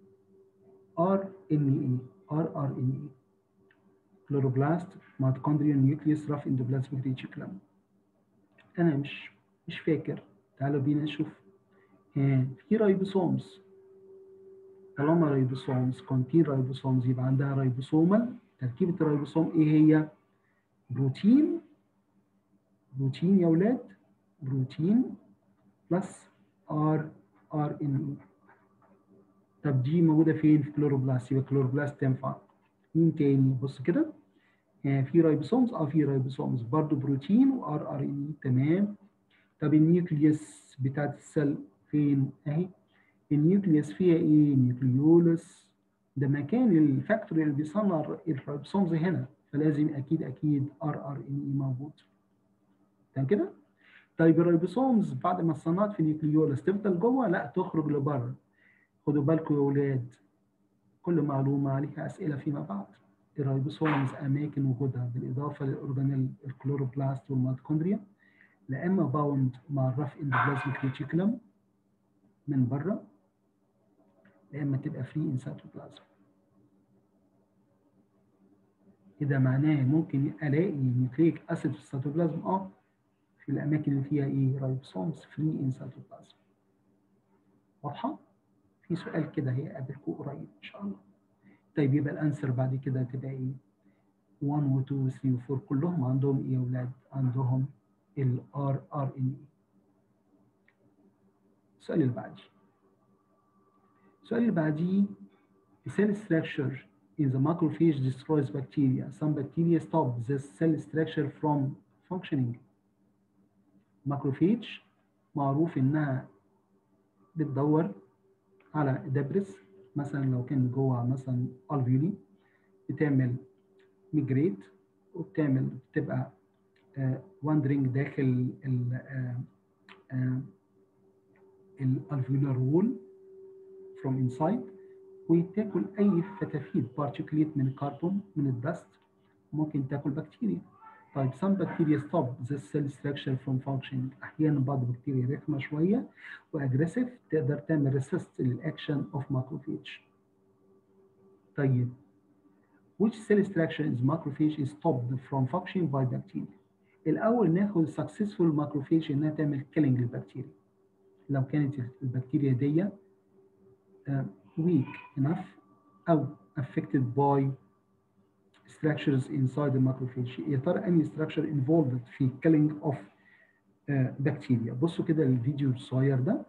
RNA rRNA chloroplast mitochondrial nucleus rough endoplasmic reticulum انا مش مش فاكر تعالوا بينا نشوف في رايبوسومز طالما رايبوسومز كونتين رايبوسومز يبقى عندها رايبوسومال تركيبه الرايبوسوم ايه هي؟ بروتين بروتين يا ولاد بروتين بلس ار ار ان اي طب دي موجوده فين في كلوروبلاست يبقى كلوروبلاست تنفع مين تاني بص كده يعني في رايبوسومز اه في رايبوسومز برضه بروتين وار ار ان اي تمام طب النيوكليوس بتاعت السيل فين اهي النيوكليوس فيها ايه نيوكليولس ده مكان الفاكتوري اللي بيصنع الرايبوسومز هنا فلازم اكيد اكيد ار ار ان اي موجود تمام كده طيب الرايبوسومز بعد ما اتصنعت في النيوكليولس تفضل جوه لا تخرج لبره خدوا بالكم يا اولاد كل معلومه عليها اسئله فيما بعد الرايبوسومز اماكن وجودها بالاضافه للاورجانيل الكلوروبلاست والميتوكوندريا لا اما باوند مع الرف اندوبلازميك ريتيكولم من بره لا اما تبقى فري ان سيتوبلازم كده معناه ممكن الاقي نيوكليك اسيد في السيتوبلازم اه في الاماكن اللي فيها ايه رايبوسومز فري ان سيتوبلازم واضحه في سؤال كده هيقابلكم قريب ان شاء الله طيب يبقى الانسر بعد كده تبقى ايه 1 و 2 و 3 و 4 كلهم عندهم ايه يا اولاد عندهم الار ار ان اي السؤال اللي بعديه السؤال اللي بعديه the cell structure in the macrophage destroys bacteria. Some bacteria stop the cell structure from functioning. macrophage معروف انها بتدور على دبرس مثلا لو كان جوه مثلا الفيولي بتعمل ميجريت وبتعمل بتبقى واندرينج uh, داخل ال الالفيولار وول from inside وتاكل اي فتافيت بارتيكليت من الكربون من الدست ممكن تاكل بكتيريا طيب some bacteria stop the cell structure from functioning احيانا بعض البكتيريا رخمه شويه واجريسيف تقدر تعمل ريسيست للاكشن اوف macrophage طيب which cell structure is macrophage is stopped from functioning by bacteria الاول ناخد successful macrophage انها تعمل killing للبكتيريا لو كانت البكتيريا دي uh, weak enough او affected by structures inside the macrophage يا ترى انهي structure involved في killing of uh, bacteria بصوا كده الفيديو الصغير ده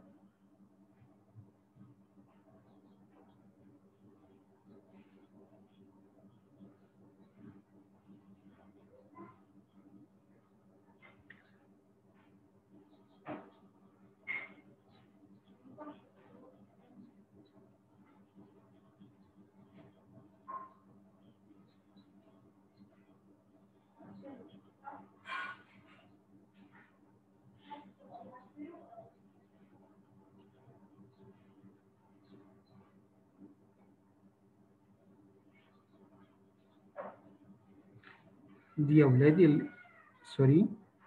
دي يا ولادي ال... سوري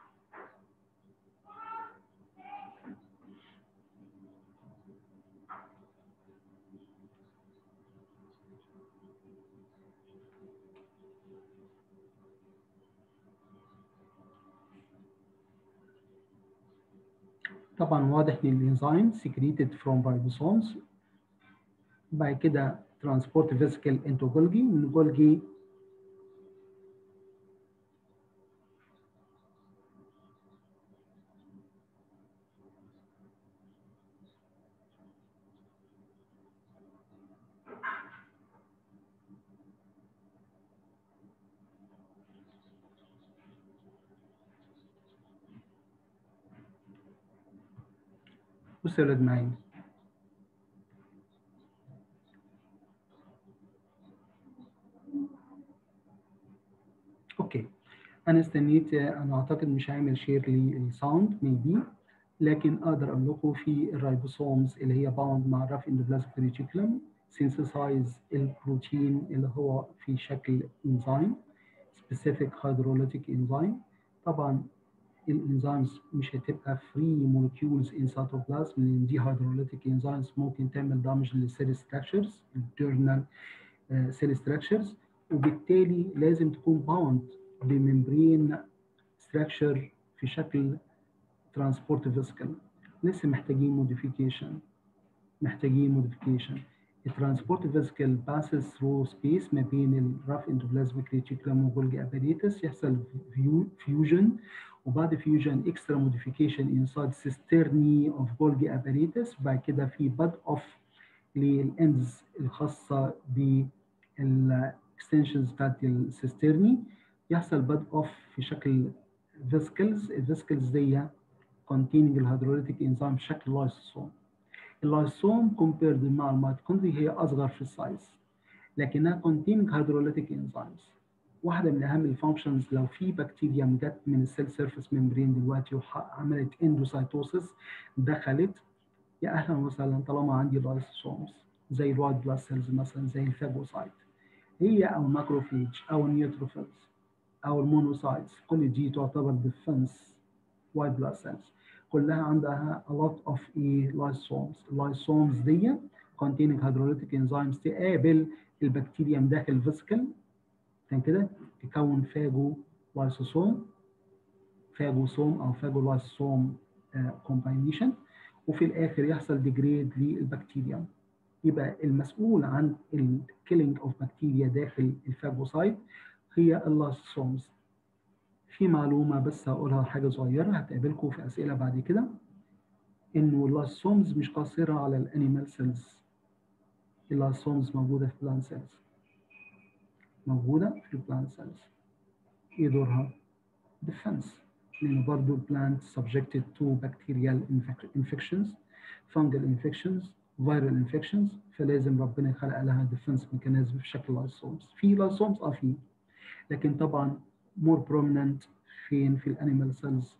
طبعا واضح ان الانزيم secreted from ribosomes بعد كده transport vesicle into Golgi من Golgi بص يا ولاد معايا اوكي انا استنيت انا اعتقد مش هعمل شير للساوند ميبي لكن اقدر اقول لكم في الرايبوسومز اللي هي باوند مع الرف اندوبلازميك ريتيكولم سينثسايز البروتين اللي هو في شكل انزيم سبيسيفيك هيدروليتيك انزيم طبعا الانزيمز مش هتبقى فري مولكيولز ان سيتوبلازم لان دي هيدروليتيك انزيمز ممكن تعمل دامج للسيل ستراكشرز الديرنال سيل ستراكشرز وبالتالي لازم تكون باوند بممبرين ستراكشر في شكل ترانسبورت فيسكل لسه محتاجين موديفيكيشن محتاجين موديفيكيشن الترانسبورت فيزيكال passes through space ما بين الراف اندوبلازميك ريتيكولم وجولجي اباريتس يحصل فيوجن وبعد فيوجن اكسترا موديفيكيشن انسايد سيسترني اوف جولجي اباريتس وبعد كده في باد اوف للاندز الخاصه بالاكستنشنز بتاعت السيسترني يحصل باد اوف في شكل فيسكلز الفيسكلز دي containing الهيدروليتيك انزيم بشكل لايسوسوم اللايسوم كومبيرد مع الميتوكوندري هي اصغر في السايز لكنها containing hydrolytic enzymes واحده من اهم الفانكشنز لو في بكتيريا جت من السيل سيرفيس ممبرين دلوقتي وعملت اندوسايتوسيس دخلت يا اهلا وسهلا طالما عندي لايسوسومز زي الوايت بلاد سيلز مثلا زي الفاجوسايت هي او الماكروفيج او النيوتروفيلز او المونوسايتس كل دي تعتبر ديفنس وايت بلاد سيلز كلها عندها a lot of ايه lysosomes اللايسومز دي containing hydrolytic enzymes تقابل البكتيريا من داخل الفيسكل عشان كده تكون فاجو لايسوسوم فاجوسوم او فاجو لايسوسوم كومباينيشن وفي الاخر يحصل ديجريد للبكتيريا يبقى المسؤول عن الكيلينج اوف بكتيريا داخل الفاجوسايت هي اللايسوسومز في معلومه بس هقولها حاجه صغيره هتقابلكم في اسئله بعد كده انه اللايسومز مش قاصره على الانيمال سيلز اللايسومز موجوده في البلانت سيلز موجوده في البلانت سيلز ايه دورها؟ ديفنس لان برضه البلانت subjected to bacterial infections fungal infections viral infections فلازم ربنا يخلق لها ديفنس ميكانيزم في شكل لايسومز في لايسومز اه في لكن طبعا more prominent فين في الانيمال سيلز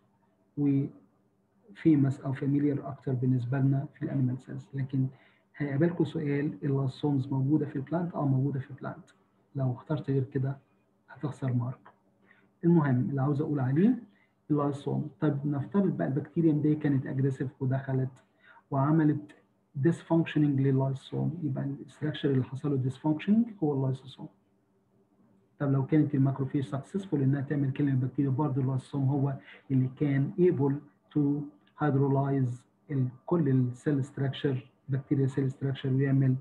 وفيمس او فاميليار اكتر بالنسبه لنا في الانيمال سيلز لكن هيقابلكم سؤال اللايسومز موجوده في البلانت اه موجوده في البلانت لو اخترت غير كده هتخسر مارك المهم اللي عاوز اقول عليه اللايسوم طب نفترض بقى البكتيريا دي كانت اجريسيف ودخلت وعملت dysfunctioning لللايسوم يبقى الاستراكشر اللي حصل له dysfunctioning هو اللايسوسوم طب لو كانت الماكروفيج سكسسفول انها تعمل كلمه البكتيريا برضه اللايسوم هو اللي كان able to hydrolyze كل السيل ستراكشر بكتيريا سيل ستراكشر ويعمل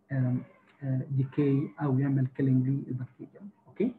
ديكي او يعمل كيلينج للبكتيريا اوكي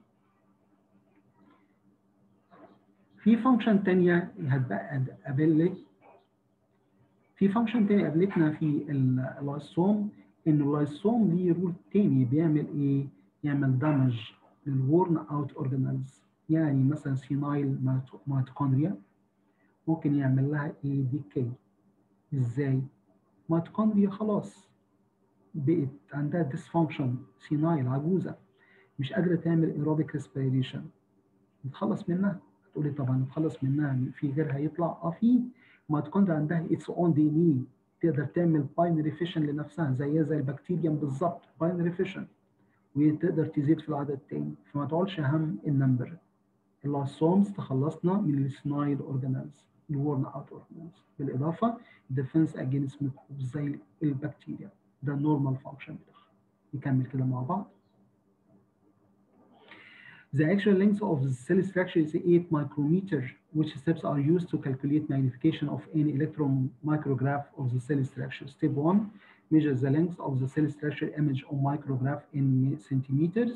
في فانكشن ثانيه هتبقى قابلك في فانكشن ثانيه قابلتنا في اللايسوم ان اللايسوم ليه رول ثاني بيعمل ايه؟ يعمل دامج للورن اوت اورجانيلز يعني مثلا سينايل ميتوكوندريا ممكن يعمل لها ايه ديكي ازاي؟ ميتوكوندريا خلاص بقت عندها ديسفانكشن سينايل عجوزه مش قادره تعمل ايروبيك ريسبيريشن نتخلص منها هتقولي طبعا نتخلص منها في غيرها يطلع اه في ميتوكوندريا عندها اتس اون دي ان اي تقدر تعمل باينري فيشن لنفسها زيها زي البكتيريا بالظبط باينري فيشن وتقدر تزيد في العدد تاني فما تقولش هم النمبر اللايسومز تخلصنا من السنايل اورجانيلز الورن اوت اورجانيلز بالاضافه ديفنس اجينست ميكروبز زي البكتيريا ده النورمال فانكشن بتاعها نكمل كده مع بعض The actual length of the cell structure is 8 micrometer, which steps are used to calculate magnification of any electron micrograph of the cell structure. Step 1, measure the length of the cell structure image on micrograph in centimeters.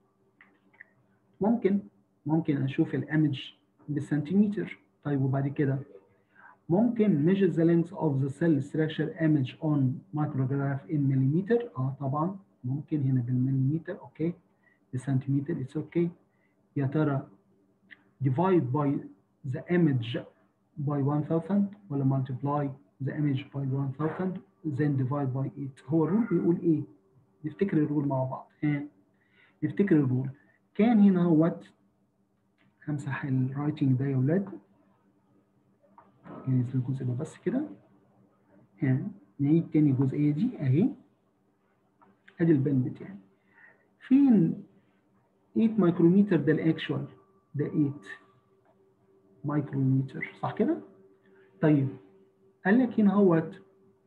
ممكن ممكن اشوف الامج بالسنتيمتر طيب وبعد كده ممكن measure the length of the cell structure image on micrograph in millimeter اه طبعا ممكن هنا بالمليمتر اوكي بالسنتيمتر اتس اوكي يا ترى divide by the image by 1000 ولا multiply the image by 1000 then divide by 8 هو الرول بيقول ايه؟ نفتكر الرول مع بعض ها نفتكر الرول كان هنا هوت همسح الرايتنج ده يا ولاد جهز الجزء ده بس كده ها نعيد تاني الجزئيه دي اهي ادي البن بتاعي فين 8 مايكرومتر ده الاكشوال ده 8 مايكرومتر صح كده؟ طيب قال لك هنا اهوت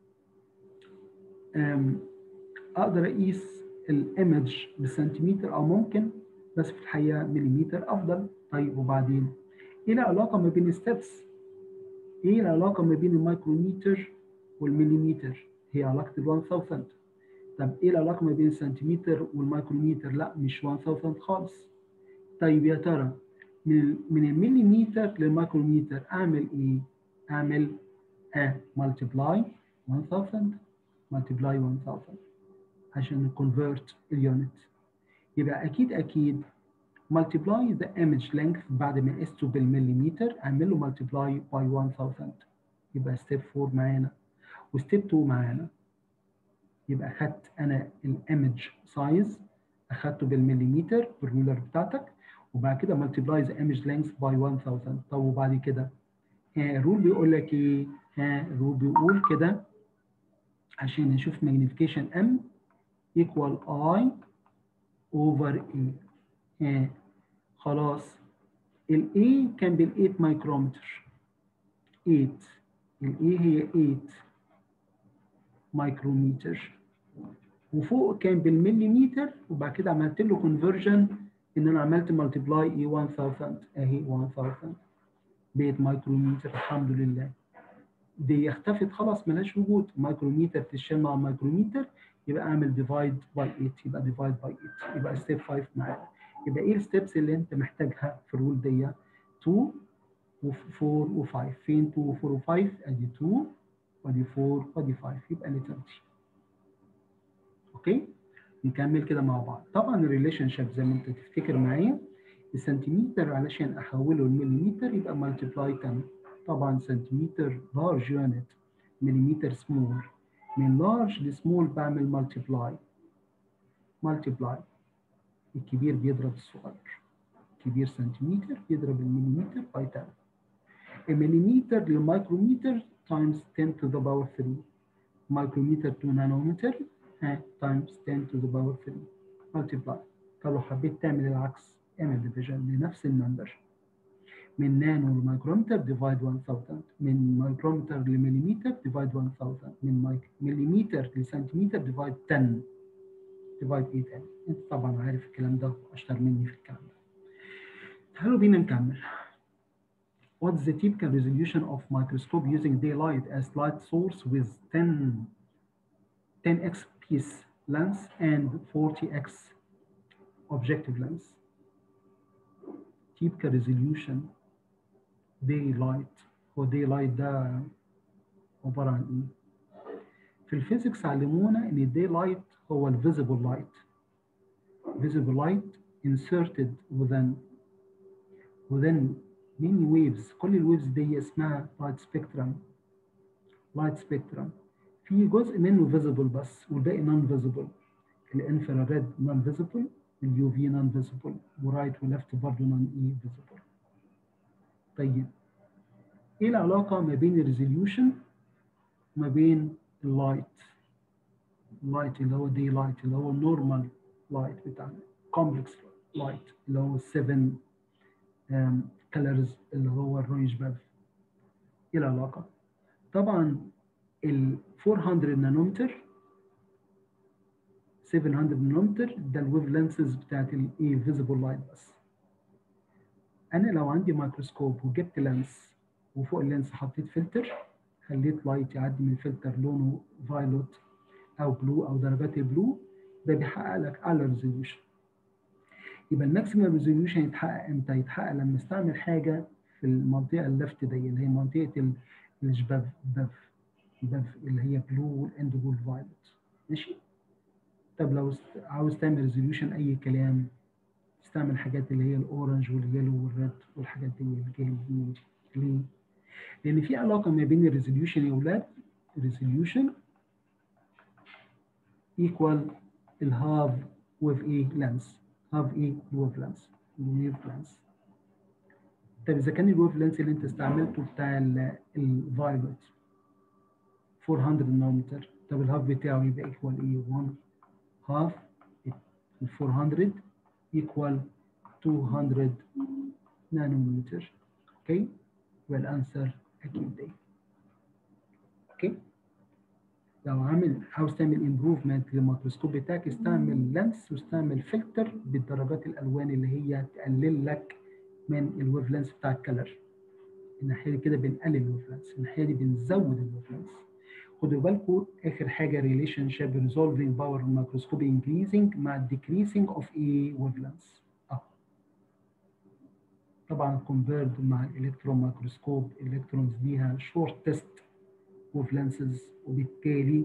اقدر اقيس الايمج بالسنتيمتر او ممكن بس في الحقيقه مليمتر افضل طيب وبعدين ايه العلاقه ما بين ستيبس ايه العلاقه ما بين الميكرومتر والمليمتر هي علاقه ال 1000 طب ايه العلاقه ما بين السنتيمتر والميكرومتر لا مش 1000 خالص طيب يا ترى من من المليمتر للميكرومتر اعمل ايه اعمل ا multiply 1000 multiply 1000 عشان نكونفرت اليونت يبقى اكيد اكيد multiply the image length بعد ما قسته بالمليمتر اعمل له multiply by 1000 يبقى ستيب 4 معانا وستيب 2 معانا يبقى اخدت انا الايمج سايز اخدته بالمليمتر بالرولر بتاعتك وبعد كده multiply the image length by 1000 طب وبعد كده الرول بيقول لك ايه؟ ها الرول بيقول كده عشان نشوف magnification m equal i over e ها خلاص ال A كان بال 8 مايكرومتر 8 ال A هي 8 مايكرومتر وفوق كان بالمليمتر وبعد كده عملت له كونفرجن ان انا عملت ملتبلاي اي 1000 اهي 1000 بقت مايكرومتر الحمد لله دي اختفت خلاص ملهاش وجود مايكرومتر تشيل مع مايكرومتر يبقى اعمل ديفايد باي 8 يبقى ديفايد باي 8 يبقى ستيب 5 معانا يبقى ايه الستبس اللي انت محتاجها في الرول دي 2 و4 و5 فين 2 و4 و5 ادي 2 وادي 4 وادي 5 يبقى لتر دي اوكي نكمل كده مع بعض طبعا الريليشن شيب زي ما انت تفتكر معايا السنتيمتر علشان احوله لمليمتر يبقى ملتبلاي 10 طبعا سنتيمتر لارج يونت مليمتر سمول من لارج لسمول بعمل ملتبلاي ملتبلاي الكبير بيضرب الصغير كبير سنتيمتر بيضرب المليمتر باي 10 المليمتر للمايكرومتر تايمز 10 to the power 3 مايكرومتر to نانومتر تايمز 10 to the power 3 multiply طب لو حبيت تعمل العكس اعمل ديفيجن لنفس النمبر من نانو لمايكرومتر ديفايد 1000 من مايكرومتر لمليمتر ديفايد 1000 من مليمتر لسنتيمتر ديفايد 10 ديفايد 8 انت طبعا عارف الكلام ده اشطر مني في الكلام ده تعالوا بينا نكمل What is the typical resolution of microscope using daylight as light source with 10 10x piece lens and 40x objective lens? Typical resolution daylight هو daylight ده عبارة عن ايه؟ في الفيزيكس علمونا ان daylight هو ال visible light visible light inserted within within many waves كل الويفز دي اسمها light spectrum light spectrum في جزء منه visible بس والباقي non visible الانفراريد non visible اليو في non visible ورايت وليفت برضه non visible طيب ايه العلاقه ما بين الريزوليوشن وما بين اللايت اللايت اللي هو دي لايت اللي هو النورمال لايت بتاعنا كومبلكس لايت اللي هو 7 كلرز اللي هو الرويج باف ايه العلاقه طبعا ال 400 نانومتر 700 نانومتر ده الويف لينسز بتاعت الايه فيزيبل لايت بس انا لو عندي ميكروسكوب وجبت لينس وفوق اللينس حطيت فلتر خليت لايت يعدي من الفلتر لونه فايلوت او بلو او درجات البلو ده بيحقق لك اعلى ريزوليوشن يبقى الماكسيمم ريزوليوشن يتحقق امتى؟ يتحقق لما استعمل حاجه في المنطقه الليفت دي اللي هي منطقه الشباف باف باف اللي هي بلو والاندجول فايلوت ماشي؟ طب لو عاوز تعمل ريزوليوشن اي كلام استعمل حاجات اللي هي الاورنج واليلو والريد والحاجات دي الجيم ليه؟ لان في علاقه ما بين الريزوليوشن يا اولاد الريزوليوشن ايكوال الهاف ويف ايه لانس هاف ايه الويف لانس الويف لانس طب اذا كان الويف لانس اللي انت استعملته بتاع الفايلوت 400 نانومتر طب الهاف بتاعه يبقى ايكوال ايه 1 هاف ال 400 equal 200 نانومتر اوكي والانسر اكيد دي اوكي لو عامل عاوز تعمل امبروفمنت للميكروسكوب بتاعك استعمل لينس واستعمل فلتر بالدرجات الالوان اللي هي تقلل لك من الويف لينس بتاع الكلر الناحيه دي كده بنقلل الوفلانس الناحيه دي بنزود الوفلانس خدوا بالكم اخر حاجه ريليشن شيب ريزولفينج باور مايكروسكوب انكريزنج مع ديكريسنج اوف ايه ويفلانس اه طبعا كونفيرد مع الالكترون مايكروسكوب الالكترونز ليها شورتست ويفلانسز وبالتالي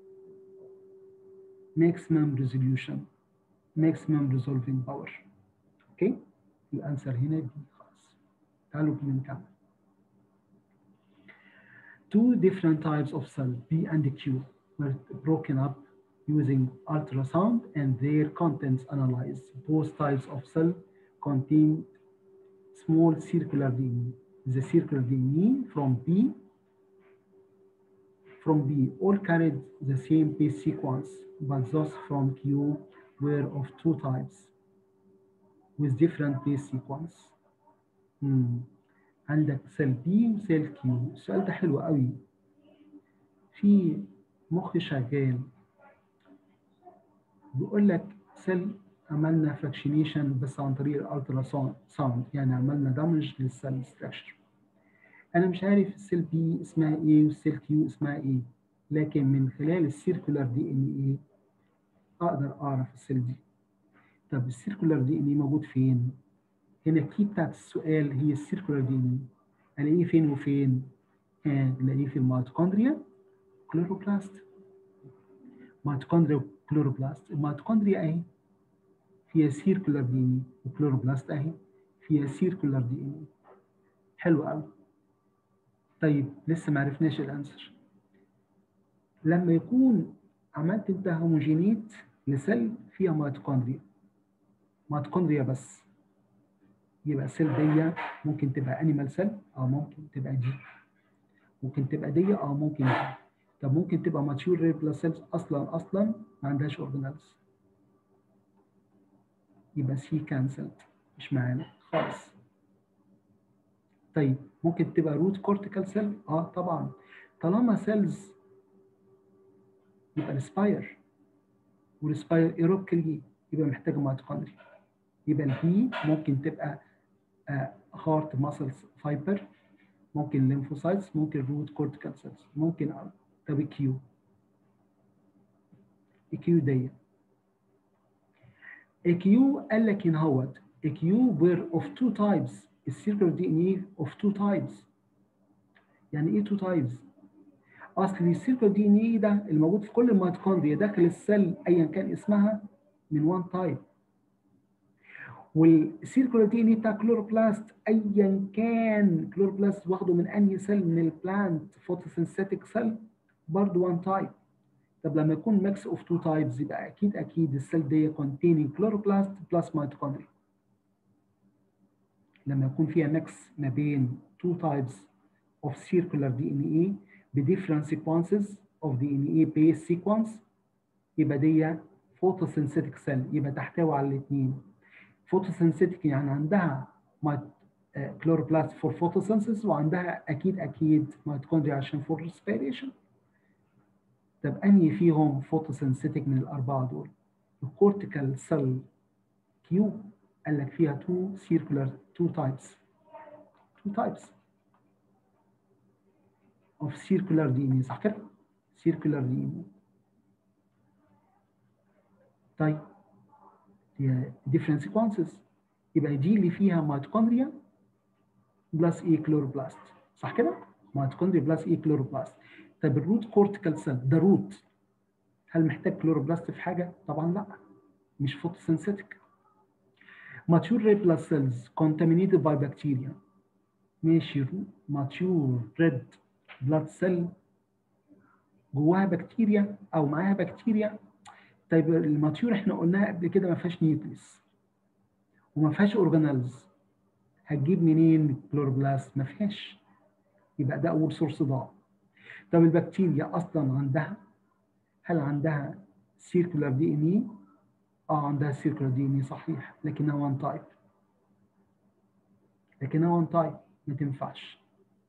maximum resolution maximum resolving power اوكي الانسر هنا دي خلاص تعالوا بينا نكمل two different types of cell B and Q were broken up using ultrasound and their contents analyzed. Both types of cell contain small circular DNA. The circular DNA from B from B all carried the same base sequence, but those from Q were of two types with different base sequence. Hmm. عندك سيل بي وسيل كيو السؤال ده حلو قوي في مخ شغال بيقول لك سيل عملنا فراكشنيشن بس عن طريق الالترا ساوند يعني عملنا دامج للسيل ستراكشر انا مش عارف السيل بي اسمها ايه والسيل كيو اسمها ايه لكن من خلال السيركولار دي ان ايه اقدر اعرف السيل دي طب السيركولار دي ان ايه موجود فين هنا الكي بتاعت السؤال هي السيركولار دي ان الاقيه فين وفين؟ آه الاقيه في الميتوكوندريا كلوروبلاست ميتوكوندريا وكلوروبلاست الميتوكوندريا اهي فيها سيركولار دي ان وكلوروبلاست اهي فيها سيركولار دي ان حلو قوي طيب لسه ما عرفناش الانسر لما يكون عملت انت هوموجينيت لسيل فيها ميتوكوندريا ميتوكوندريا بس يبقى السيل دي ممكن تبقى انيمال سيل او ممكن تبقى دي ممكن تبقى دي او ممكن دي طب ممكن تبقى ماتيور ريد بلاد سيلز اصلا اصلا ما عندهاش اورجانيلز يبقى سي كانسلد مش معانا خالص طيب ممكن تبقى روت كورتيكال سيل اه طبعا طالما سيلز يبقى السباير والسباير ايروبكلي يبقى محتاجه ميتوكوندريا يبقى البي ممكن تبقى هارت ماسلز فايبر ممكن ليمفوسايتس ممكن روت كورتيكال سيلز ممكن طب الكيو الكيو دي الكيو قال لك ان هوت الكيو وير اوف تو تايبس السيركل دي ان ايه اوف تو تايبس يعني ايه تو تايبس اصل السيركل دي ان ايه ده الموجود في كل الميتوكوندريا داخل السيل ايا كان اسمها من وان تايب والسيركولار دي ان بتاع كلوروبلاست ايا كان كلوروبلاست واخده من انهي سيل من البلانت فوتوسينثيتيك سيل برضه وان تايب طب لما يكون ميكس اوف تو تايبس يبقى اكيد اكيد السيل دي containing كلوروبلاست بلس ميتوكوندريا لما يكون فيها ميكس ما بين تو تايبس اوف circular DNA بديفرنت sequences of DNA base sequence يبقى دي photosynthetic cell يبقى تحتوي على الاثنين photosynthetic يعني عندها كلوروبلاست فور photosynthesis وعندها اكيد اكيد ميتوكوندريا عشان فور respiration طب انهي فيهم photosynthetic من الاربعه دول؟ الكورتيكال سيل كيو قال لك فيها تو circular two types two types of circular DNA صح كده؟ circular DNA طيب هي different sequences يبقى دي اللي فيها ميتوكوندريا بلس ايه كلوروبلاست صح كده؟ ميتوكوندريا بلس ايه كلوروبلاست طب الروت كورتيكال سيل ده روت هل محتاج كلوروبلاست في حاجه؟ طبعا لا مش فوتوسينثيتك mature red blood cells contaminated by bacteria ماشي mature red blood cell جواها بكتيريا او معاها بكتيريا طيب الماتيور احنا قلناها قبل كده ما فيهاش نيوكليس وما فيهاش اورجانيلز هتجيب منين كلوروبلاست ما فيهاش يبقى ده اول سورس ضاع طب البكتيريا اصلا عندها هل عندها سيركولار دي ان اي اه عندها سيركولار دي ان اي صحيح لكنها وان تايب لكنها وان تايب ما تنفعش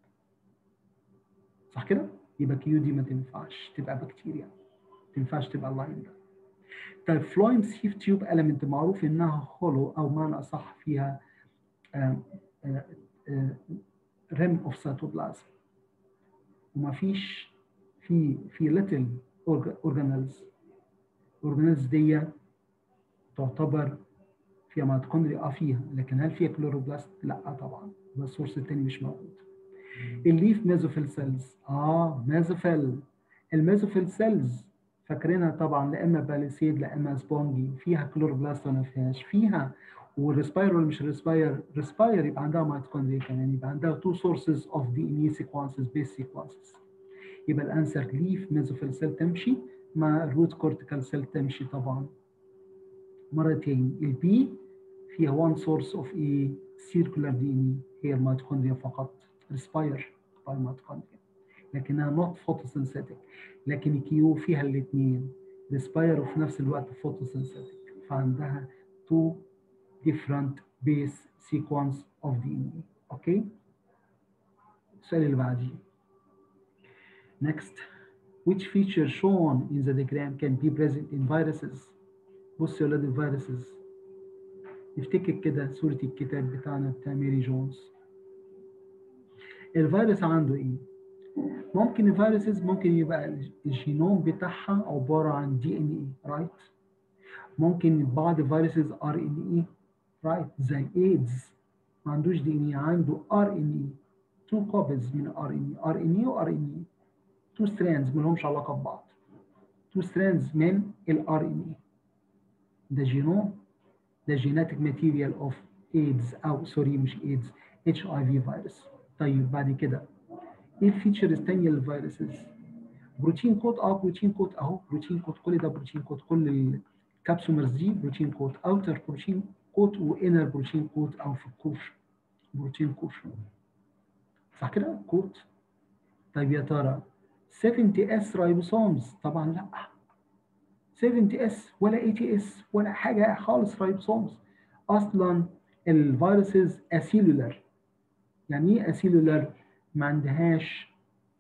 صح كده يبقى كيو دي ما تنفعش تبقى بكتيريا ما تنفعش تبقى اللاين ده طيب فلويم سيف تيوب اليمنت معروف انها هولو او معنى اصح فيها ريم اوف سيتوبلازم وما فيش في في ليتل اورجانيلز الاورجانيلز دي تعتبر فيها ميتوكوندريا اه فيها لكن هل فيها كلوروبلاست؟ لا طبعا ده السورس الثاني مش موجود الليف ميزوفيل سيلز اه ميزوفيل الميزوفيل سيلز فاكرينها طبعا لا اما باليسيد لا اما سبونجي فيها كلوروبلاست ولا ما فيهاش فيها والريسباير ولا مش ريسباير ريسباير يبقى عندها ميتوكوندريا كمان يبقى عندها تو سورسز اوف دي ان اي سيكونسز بيس سيكونسز يبقى الانسر ليف ميزوفيل سيل تمشي مع الروت كورتيكال سيل تمشي طبعا مرتين البي فيها وان سورس اوف ايه سيركولار دي ان هي الميتوكوندريا فقط ريسباير باي ميتوكوندريا لكنها نوت فوتوسينثيتك لكن الكيو فيها الاثنين ريسباير وفي نفس الوقت فوتوسينثيتك فعندها تو different base sequence of DNA اوكي السؤال اللي بعديه next which feature shown in the diagram can be present in viruses بصوا يا ولاد الفيروسز نفتكر كده صورة الكتاب بتاعنا بتاع ميري جونز الفيروس عنده ايه؟ ممكن الفيروسز ممكن يبقى الجينوم بتاعها عبارة عن دي ان اي رايت ممكن بعض الفيروسز ار ان اي رايت زي الايدز ما عندوش دي ان اي عنده ار ان اي تو كوبيز من ار ان اي ار ان اي وار ان اي تو ستراندز ما لهمش علاقه ببعض تو ستراندز من الار ان اي ده جينوم ده جيناتيك ماتيريال اوف ايدز او سوري مش ايدز اتش اي في فيروس طيب بعد كده ايه الفيتشرز الثانيه للفيروسز بروتين كود اه بروتين كود اهو بروتين كود كل ده بروتين كود كل الكابسومرز دي بروتين كود اوتر بروتين كود وانر بروتين كود او في الكوش بروتين كوش صح كده كود طيب يا ترى 70 اس رايبوسومز طبعا لا 70 اس ولا 80 اس ولا حاجه خالص رايبوسومز اصلا الفيروسز اسيلولر يعني ايه اسيلولر ما عندهاش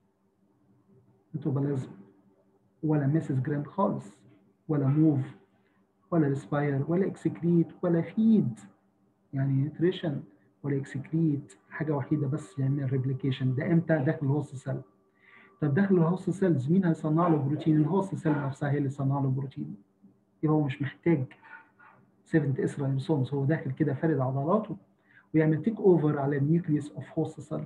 ميتوبوليزم ولا ميسس جرام خالص ولا موف ولا ريسباير ولا اكسكريت ولا فيد يعني نيوتريشن ولا اكسكريت حاجه وحيده بس يعمل ريبليكيشن ده امتى داخل الهوست سيل طب داخل الهوست سيلز مين هيصنع له بروتين الهوست سيل نفسها هي اللي تصنع له بروتين يبقى هو مش محتاج 7 اس رايبوسومز هو داخل كده فارد عضلاته ويعمل تيك اوفر على النيوكليوس اوف هوست سيل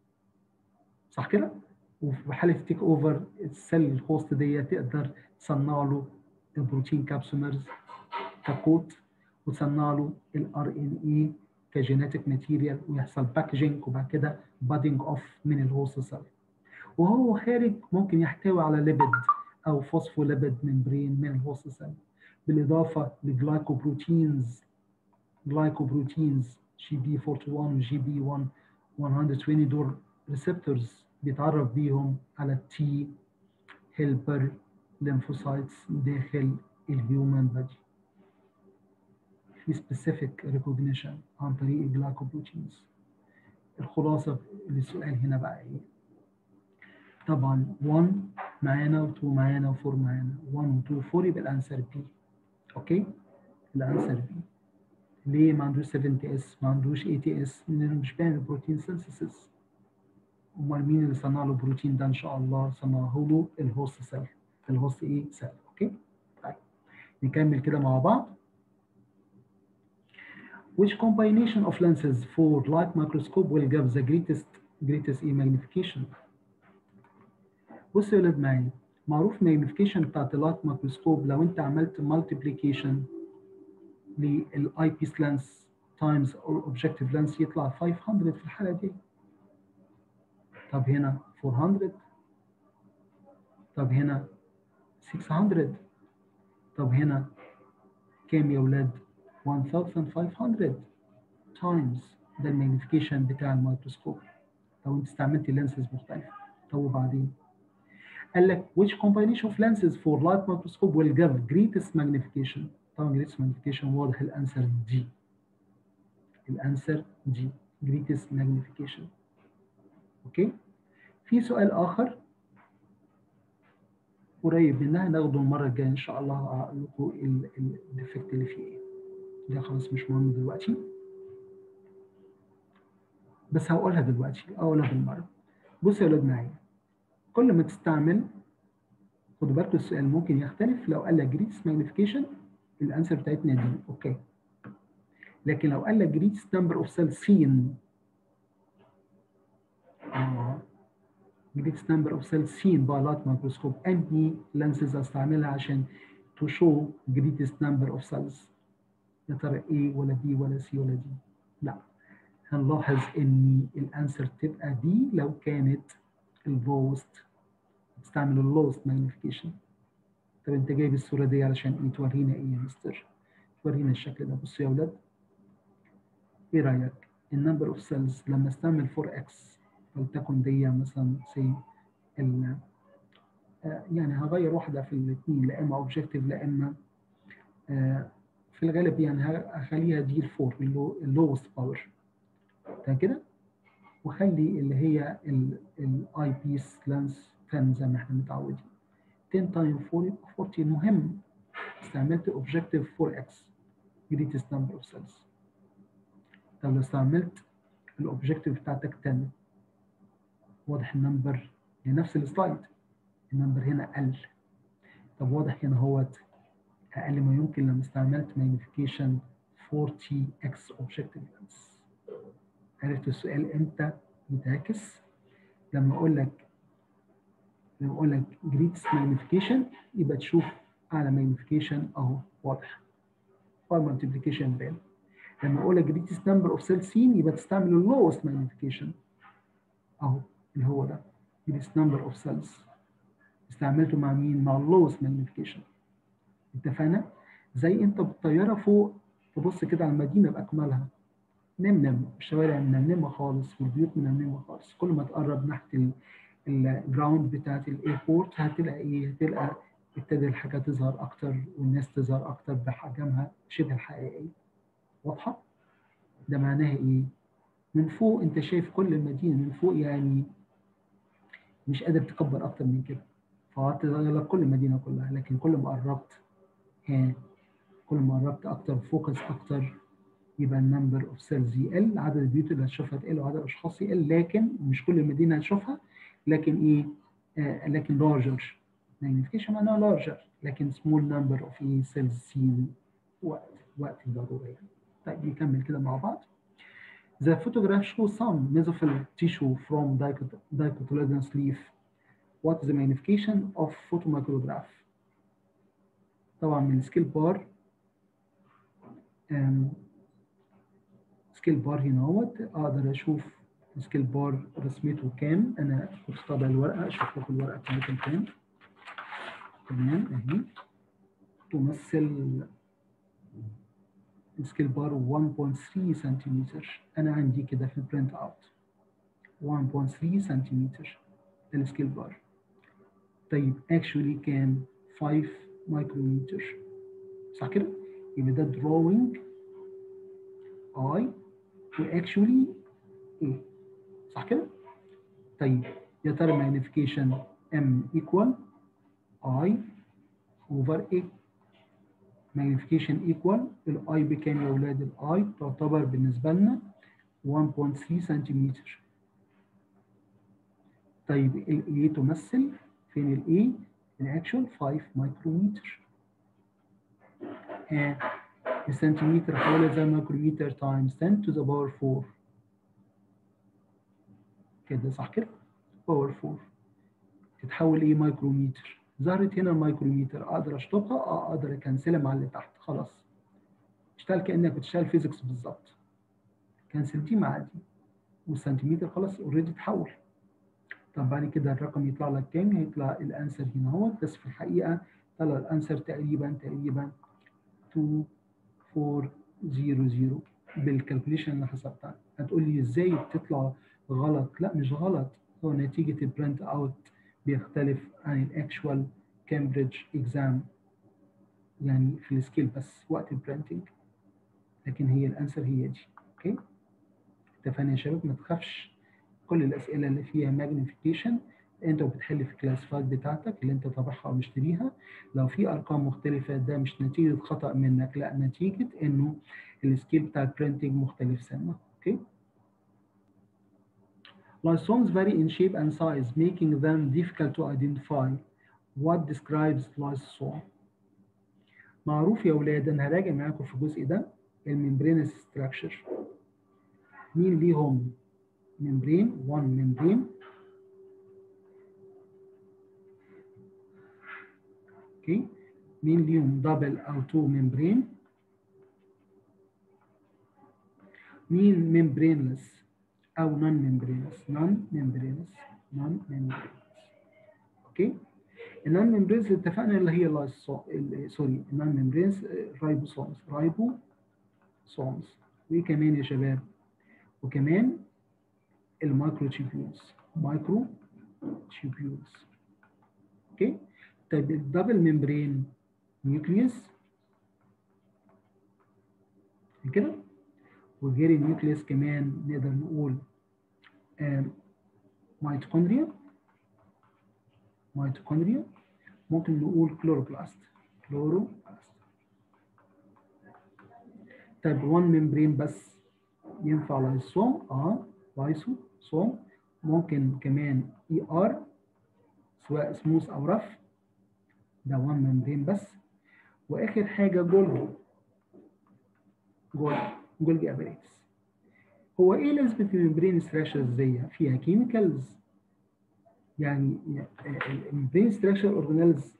صح كده وفي حاله تيك اوفر السيل الهوست دي تقدر تصنع له البروتين كابسومرز ككوت وتصنع له الار ان اي كجينيتك ماتيريال ويحصل باكجينج وبعد كده بادنج اوف من الهوست سيل وهو خارج ممكن يحتوي على ليبيد او فوسفوليبيد ممبرين من الهوست سيل بالاضافه لجلايكوبروتينز جلايكوبروتينز جي بي 41 وجي بي 1 120 دول ريسبتورز بيتعرف بيهم على التي هيلبر lymphocytes داخل الهيومن بادي في specific recognition عن طريق الجلايكوبروتينز الخلاصة للسؤال هنا بقى ايه؟ طبعا 1 معانا و2 معانا و4 معانا 1 و2 4 يبقى الانسر بي اوكي؟ الانسر بي ليه ما عندوش 70 اس ما عندوش 80 اس؟ لانه مش بيعمل بروتين سينثيسيس امال مين اللي صنع له بروتين ده ان شاء الله صنعه له الهوست سيل الهوست ايه سيل اوكي طيب نكمل كده مع بعض which combination of lenses for light microscope will give the greatest greatest e magnification بص يا ولاد معايا معروف magnification بتاعت اللايت مايكروسكوب لو انت عملت multiplication للاي بيس لينس تايمز اوبجكتيف لينس يطلع 500 في الحاله دي طب هنا 400 طب هنا 600 طب هنا كام يا ولاد 1500 تايمز ده الماجنيفيكيشن بتاع الميكروسكوب لو انت استعملت لينسز مختلفه طب وبعدين قال لك which combination of lenses for light microscope will give greatest magnification طبعا greatest magnification واضح الانسر دي الانسر دي greatest magnification اوكي في سؤال اخر قريب منها ناخده المره الجايه ان شاء الله هقول لكم الديفكت اللي فيه ايه ده خلاص مش مهم دلوقتي بس هقولها دلوقتي اقولها بالمره بصوا يا ولاد معايا كل ما تستعمل خدوا بالكم السؤال ممكن يختلف لو قال لك جريتس ماجنيفيكيشن الانسر بتاعتنا دي اوكي لكن لو قال لك جريتس نمبر اوف سيلز سين اه جريتس نمبر اوف سيلز سين باي لايت مايكروسكوب انهي لانسز استعملها عشان تو شو جريتست نمبر اوف سيلز يا ترى A ولا B ولا C ولا D لا هنلاحظ ان الانسر تبقى دي لو كانت اللوست تستعمل اللوست ماجنيفيكيشن طب انت جايب الصوره دي علشان ايه تورينا ايه يا مستر تورينا الشكل ده بصوا يا اولاد ايه رايك النمبر اوف سيلز لما استعمل 4 اكس فلتكن دي مثلا سي ال يعني هغير واحده في الاثنين لا اما اوبجيكتيف لا اما في الغالب يعني هخليها دي الفور اللوست باور تمام كده وخلي اللي هي الاي بيس لانس 10 زي ما احنا متعودين 10 تايم 4 يبقى 40 المهم استعملت اوبجيكتيف 4 اكس greatest number of cells طب لو استعملت الاوبجيكتيف بتاعتك 10 واضح النمبر لنفس السلايد النمبر هنا قل طب واضح هنا هوت اقل ما يمكن لما استعملت ماجنيفيكيشن 40x objective lens عرفت السؤال امتى يتعكس لما اقول لك لما اقول لك greatest ماجنيفيكيشن يبقى تشوف اعلى ماجنيفيكيشن اهو واضح باي مالتيبليكيشن بان لما اقول لك greatest number of cells seen يبقى تستعمل اللوست ماجنيفيكيشن اهو اللي هو ده greatest number of cells استعملته مع مين؟ مع اللوست ماجنيفيكيشن اتفقنا؟ زي انت بالطياره فوق تبص كده على المدينه باكملها نم نم الشوارع منمنمه خالص والبيوت منمنمه خالص كل ما تقرب ناحيه الجراوند بتاعت الايربورت هتلاقي ايه؟ هتلقى ابتدى الحاجه تظهر اكتر والناس تظهر اكتر بحجمها شبه الحقيقيه واضحه؟ ده معناها ايه؟ من فوق انت شايف كل المدينه من فوق يعني مش قادر تكبر اكتر من كده فهتظهر لك كل المدينه كلها لكن كل ما قربت ها كل ما قربت اكتر فوكس اكتر يبقى النمبر اوف سيلز يقل عدد البيوت اللي هتشوفها تقل وعدد الاشخاص يقل لكن مش كل المدينه هتشوفها لكن ايه آه لكن لارجر ماجنيفيكيشن معناها لارجر لكن سمول نمبر اوف ايه سيلز سين وقت وقت الضروره يعني طيب نكمل كده مع بعض The photograph shows some mesophyll tissue from dicotyledonous leaf. What is the magnification of photomicrograph? طبعا من السكيل بار سكيل بار هنا اهوت اقدر اشوف السكيل بار رسمته كام انا كنت طابع الورقه اشوف لكم الورقه بتاعتكم كام تمام اهي تمثل السكيل بار 1.3 سنتيمتر انا عندي كده في البرنت اوت 1.3 سنتيمتر السكيل بار طيب اكشولي كان 5 مايكرومتر صح كده؟ يبقى ده drawing I واكشولي A صح كده؟ طيب يا ترى magnification M equal I over A magnification equal الاي بكام يا اولاد؟ الاي تعتبر بالنسبه لنا 1.3 سنتيمتر طيب الاي تمثل فين الاي؟ الاكشوال 5 مايكرومتر السنتيمتر حوالي زي مايكرومتر تايمز 10 to the power 4 كده صح كده؟ باور 4 تتحول ايه مايكرومتر ظهرت هنا المايكرومتر اقدر اشطبها اه اقدر اكنسلها مع اللي تحت خلاص اشتغل كانك بتشتغل فيزيكس بالظبط كنسل دي مع دي والسنتيمتر خلاص اوريدي اتحول طب بعد كده الرقم يطلع لك كام؟ هيطلع الانسر هنا اهو بس في الحقيقه طلع الانسر تقريبا تقريبا 2400 بالكالكوليشن اللي حسبتها هتقول لي ازاي بتطلع غلط؟ لا مش غلط هو نتيجه البرنت اوت بيختلف عن الاكشوال كامبريدج اكزام يعني في السكيل بس وقت البرنتنج لكن هي الانسر هي دي اوكي اتفقنا يا شباب ما تخافش كل الاسئله اللي فيها ماجنيفيكيشن انت وبتحل في الكلاسيفايد بتاعتك اللي انت طابعها او مشتريها لو في ارقام مختلفه ده مش نتيجه خطا منك لا نتيجه انه السكيل بتاع البرنتنج مختلف سنه اوكي Lysosomes vary in shape and size, making them difficult to identify. What describes lysosome? معروف يا أولاد أنا هراجع معاكم في الجزء ده الممبرينس ستراكشر. مين ليهم ممبرين؟ one ممبرين. اوكي مين ليهم دبل أو تو ممبرين؟ مين ممبرينلس أو نون ممبرينس؟ نون ممبرينس نون ممبرينس. اوكي؟ النون ممبرينز اللي اتفقنا اللي هي اللايسو سوري النون ممبرينز رايبوسومز رايبوسومز وايه كمان يا شباب وكمان المايكرو تيبيولز مايكرو تيبيولز اوكي طيب الدبل ممبرين نيوكليوس كده وغير النيوكليوس كمان نقدر نقول ميتوكوندريا ميتوكوندريا ممكن نقول كلوروبلاست كلوروبلاست طيب وان ممبرين بس ينفع لايسوم اه لايسوسوم ممكن كمان اي ار سواء سموث او رف ده وان ممبرين بس واخر حاجه جولجي جولجي جولجي ابريتس هو ايه لازمه الممبرين ستراكشرز دي فيها كيميكالز يعني البرين ستراكشر اورجانيلز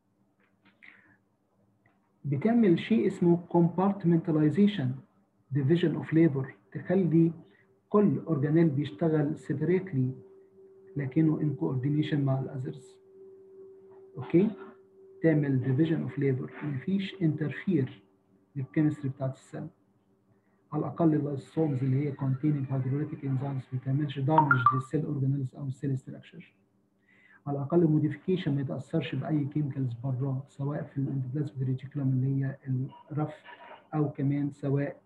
بتعمل شيء اسمه compartmentalization division of labor تخلي كل اورجانيل بيشتغل separately لكنه in coordination مع الاذرز اوكي تعمل division of labor مفيش interfere للكيمستري بتاعت السيل على الاقل اللايسومز اللي هي containing hydrolytic enzymes ما بتعملش دامج للسيل اورجانيلز او السيل ستراكشر على الاقل موديفيكيشن ما يتاثرش باي كيميكالز بره سواء في الاندوبلازميك ريتيكولم اللي هي الرف او كمان سواء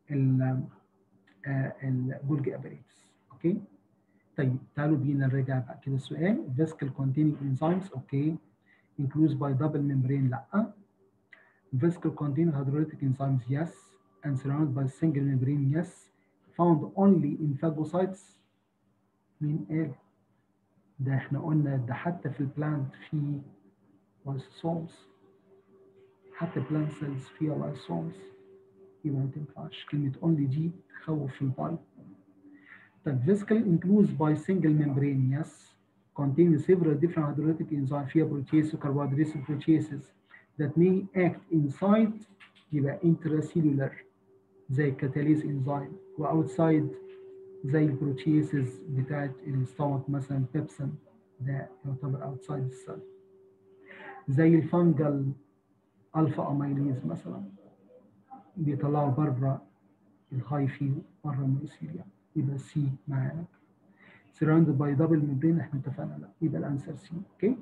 الجولجي ابريتس اوكي طيب تعالوا بينا نراجع بقى كده السؤال vesicle containing enzymes اوكي includes by double membrane لا vesicle containing hydrolytic enzymes yes and surrounded by single membrane yes found only in phagocytes مين قال ده احنا قلنا ده حتى في البلانت في لايسوسومز حتى بلانت سيلز فيها لايسومز يبقى ما تنفعش كلمة only دي تخوف في الباي طيب vesicle includes by single membrane yes contains several different hydrolytic enzymes فيها proteases carbohydrates proteases that may act inside يبقى intracellular زي الكاتاليز انزيم واوتسايد زي البروتيسز بتاعت الستومك مثلا بيبسن ده يعتبر اوتسايد السيل زي الفنجل الفا اميليز مثلا بيطلعوا بره الهايفي بره الميسيليا يبقى سي معانا surrounded by double membrane احنا اتفقنا لا يبقى الانسر سي اوكي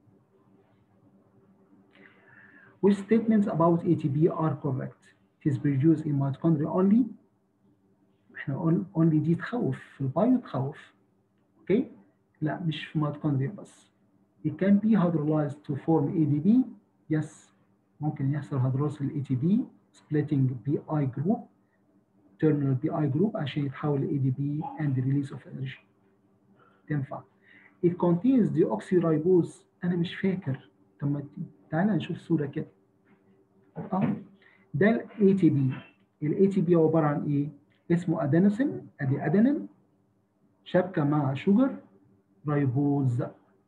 Which statements about ATP are correct? It is produced in mitochondria only احنا only دي تخوف في البايو تخوف اوكي لا مش في mitochondria بس it can be hydrolyzed to form ADP yes ممكن يحصل hydrolysis لل ATP splitting PI group terminal PI group عشان يتحول ل ADP and the release of energy تنفع it contains deoxyribose انا مش فاكر طب ما تعالى نشوف صوره كده اه ده الاي تي بي الاي تي بي عباره عن ايه اسمه ادينوسين ادي ادينين شبكه مع شوجر رايبوز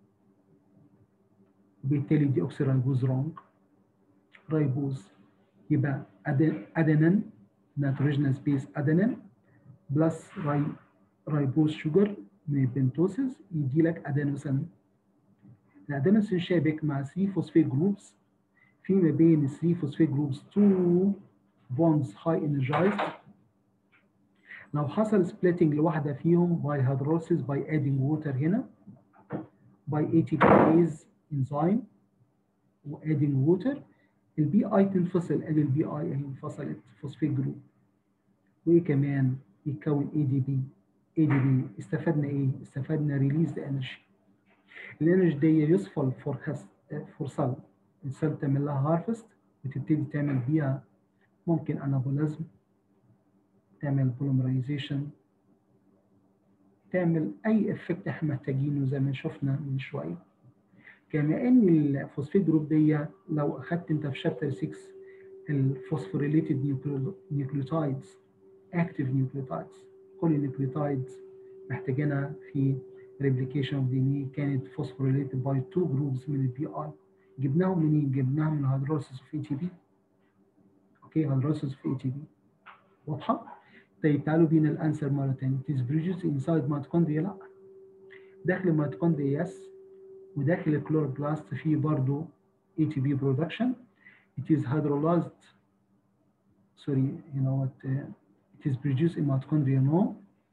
وبالتالي دي اوكسي رايبوز رونج رايبوز يبقى ادينين نيتروجينوس بيس ادينين بلس راي رايبوز شوجر من البنتوسيس يدي لك ادينوسين الادينوسين شابك مع 3 فوسفيت جروبس في ما بين 3 فوسفيت جروبس 2 بونز هاي انرجايزد لو حصل سبليتنج لواحده فيهم باي هيدروسيس باي ادينج ووتر هنا باي اي تي بيز انزيم وادينج ووتر البي اي تنفصل ادي البي اي اهي انفصلت فوسفيت جروب وايه كمان يتكون اي دي بي اي دي بي استفدنا ايه؟ استفدنا ريليز انرجي الانرجي دي يوسفول فور فور سيل السيل تعمل لها هارفست وتبتدي تعمل بيها ممكن انابوليزم تعمل بوليمرايزيشن تعمل اي افكت احنا محتاجينه زي ما شفنا من شويه كما ان الفوسفيت جروب دي لو اخدت انت في شابتر 6 الفوسفوريليتد نيوكليوتايدز اكتيف نيوكليوتايدز كل النيوكليوتايدز محتاجينها في ريبليكيشن اوف دي ان اي كانت فوسفوريليتد باي تو جروبز من البي اي جبناهم منين؟ جبناهم من الهيدروليسيس اوف اي تي بي اوكي هيدروليسيس اوف اي تي بي واضحه؟ طيب تعالوا بينا الانسر مره ثانيه it is produced inside mitochondria لا داخل الميتوكوندريا يس وداخل الكلوروبلاست في برضه ATP production it is hydrolyzed sorry you know what uh, it is produced in mitochondria no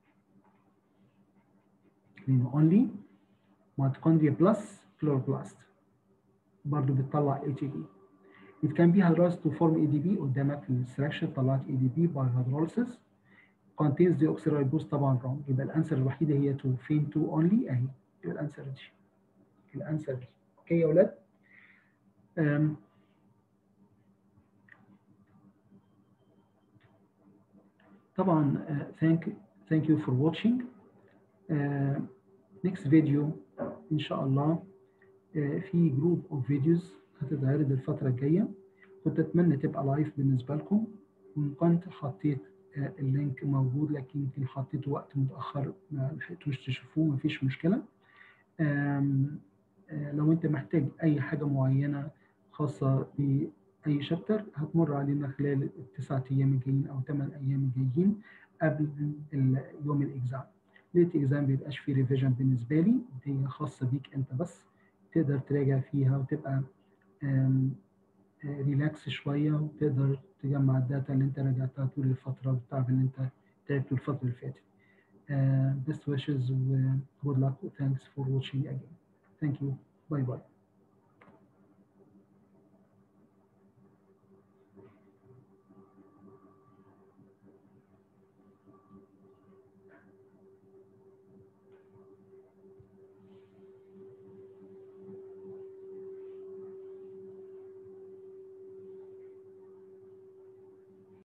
لأنه only mitochondria plus chloroplast برضه بتطلع ATP it can be hydrolyzed to form ADP قدامك في السلكشن طلعت ADP by hydrolysis contains deoxyribose طبعا wrong يبقى الانسر الوحيده هي تو فين تو اونلي اهي يبقى الانسر دي الانسر دي اوكي يا اولاد um, طبعا uh, thank thank you for watching uh, next video ان شاء الله uh, في جروب اوف فيديوز هتتعرض الفتره الجايه كنت اتمنى تبقى لايف بالنسبه لكم وان كنت حطيت اللينك موجود لكن يمكن حطيته وقت متاخر ما لحقتوش تشوفوه مفيش مشكله لو انت محتاج اي حاجه معينه خاصه باي شابتر هتمر علينا خلال التسعة ايام الجايين او ثمان ايام الجايين قبل يوم الاكزام ليله الاكزام بيبقاش فيه ريفيجن بالنسبه لي دي خاصه بيك انت بس تقدر تراجع فيها وتبقى ريلاكس شويه وتقدر تجمع الداتا اللي انت راجعتها طول الفتره والتعب اللي انت تعبته الفتره اللي فاتت. Uh, best wishes and good luck. Thanks for watching again. Thank you. Bye bye.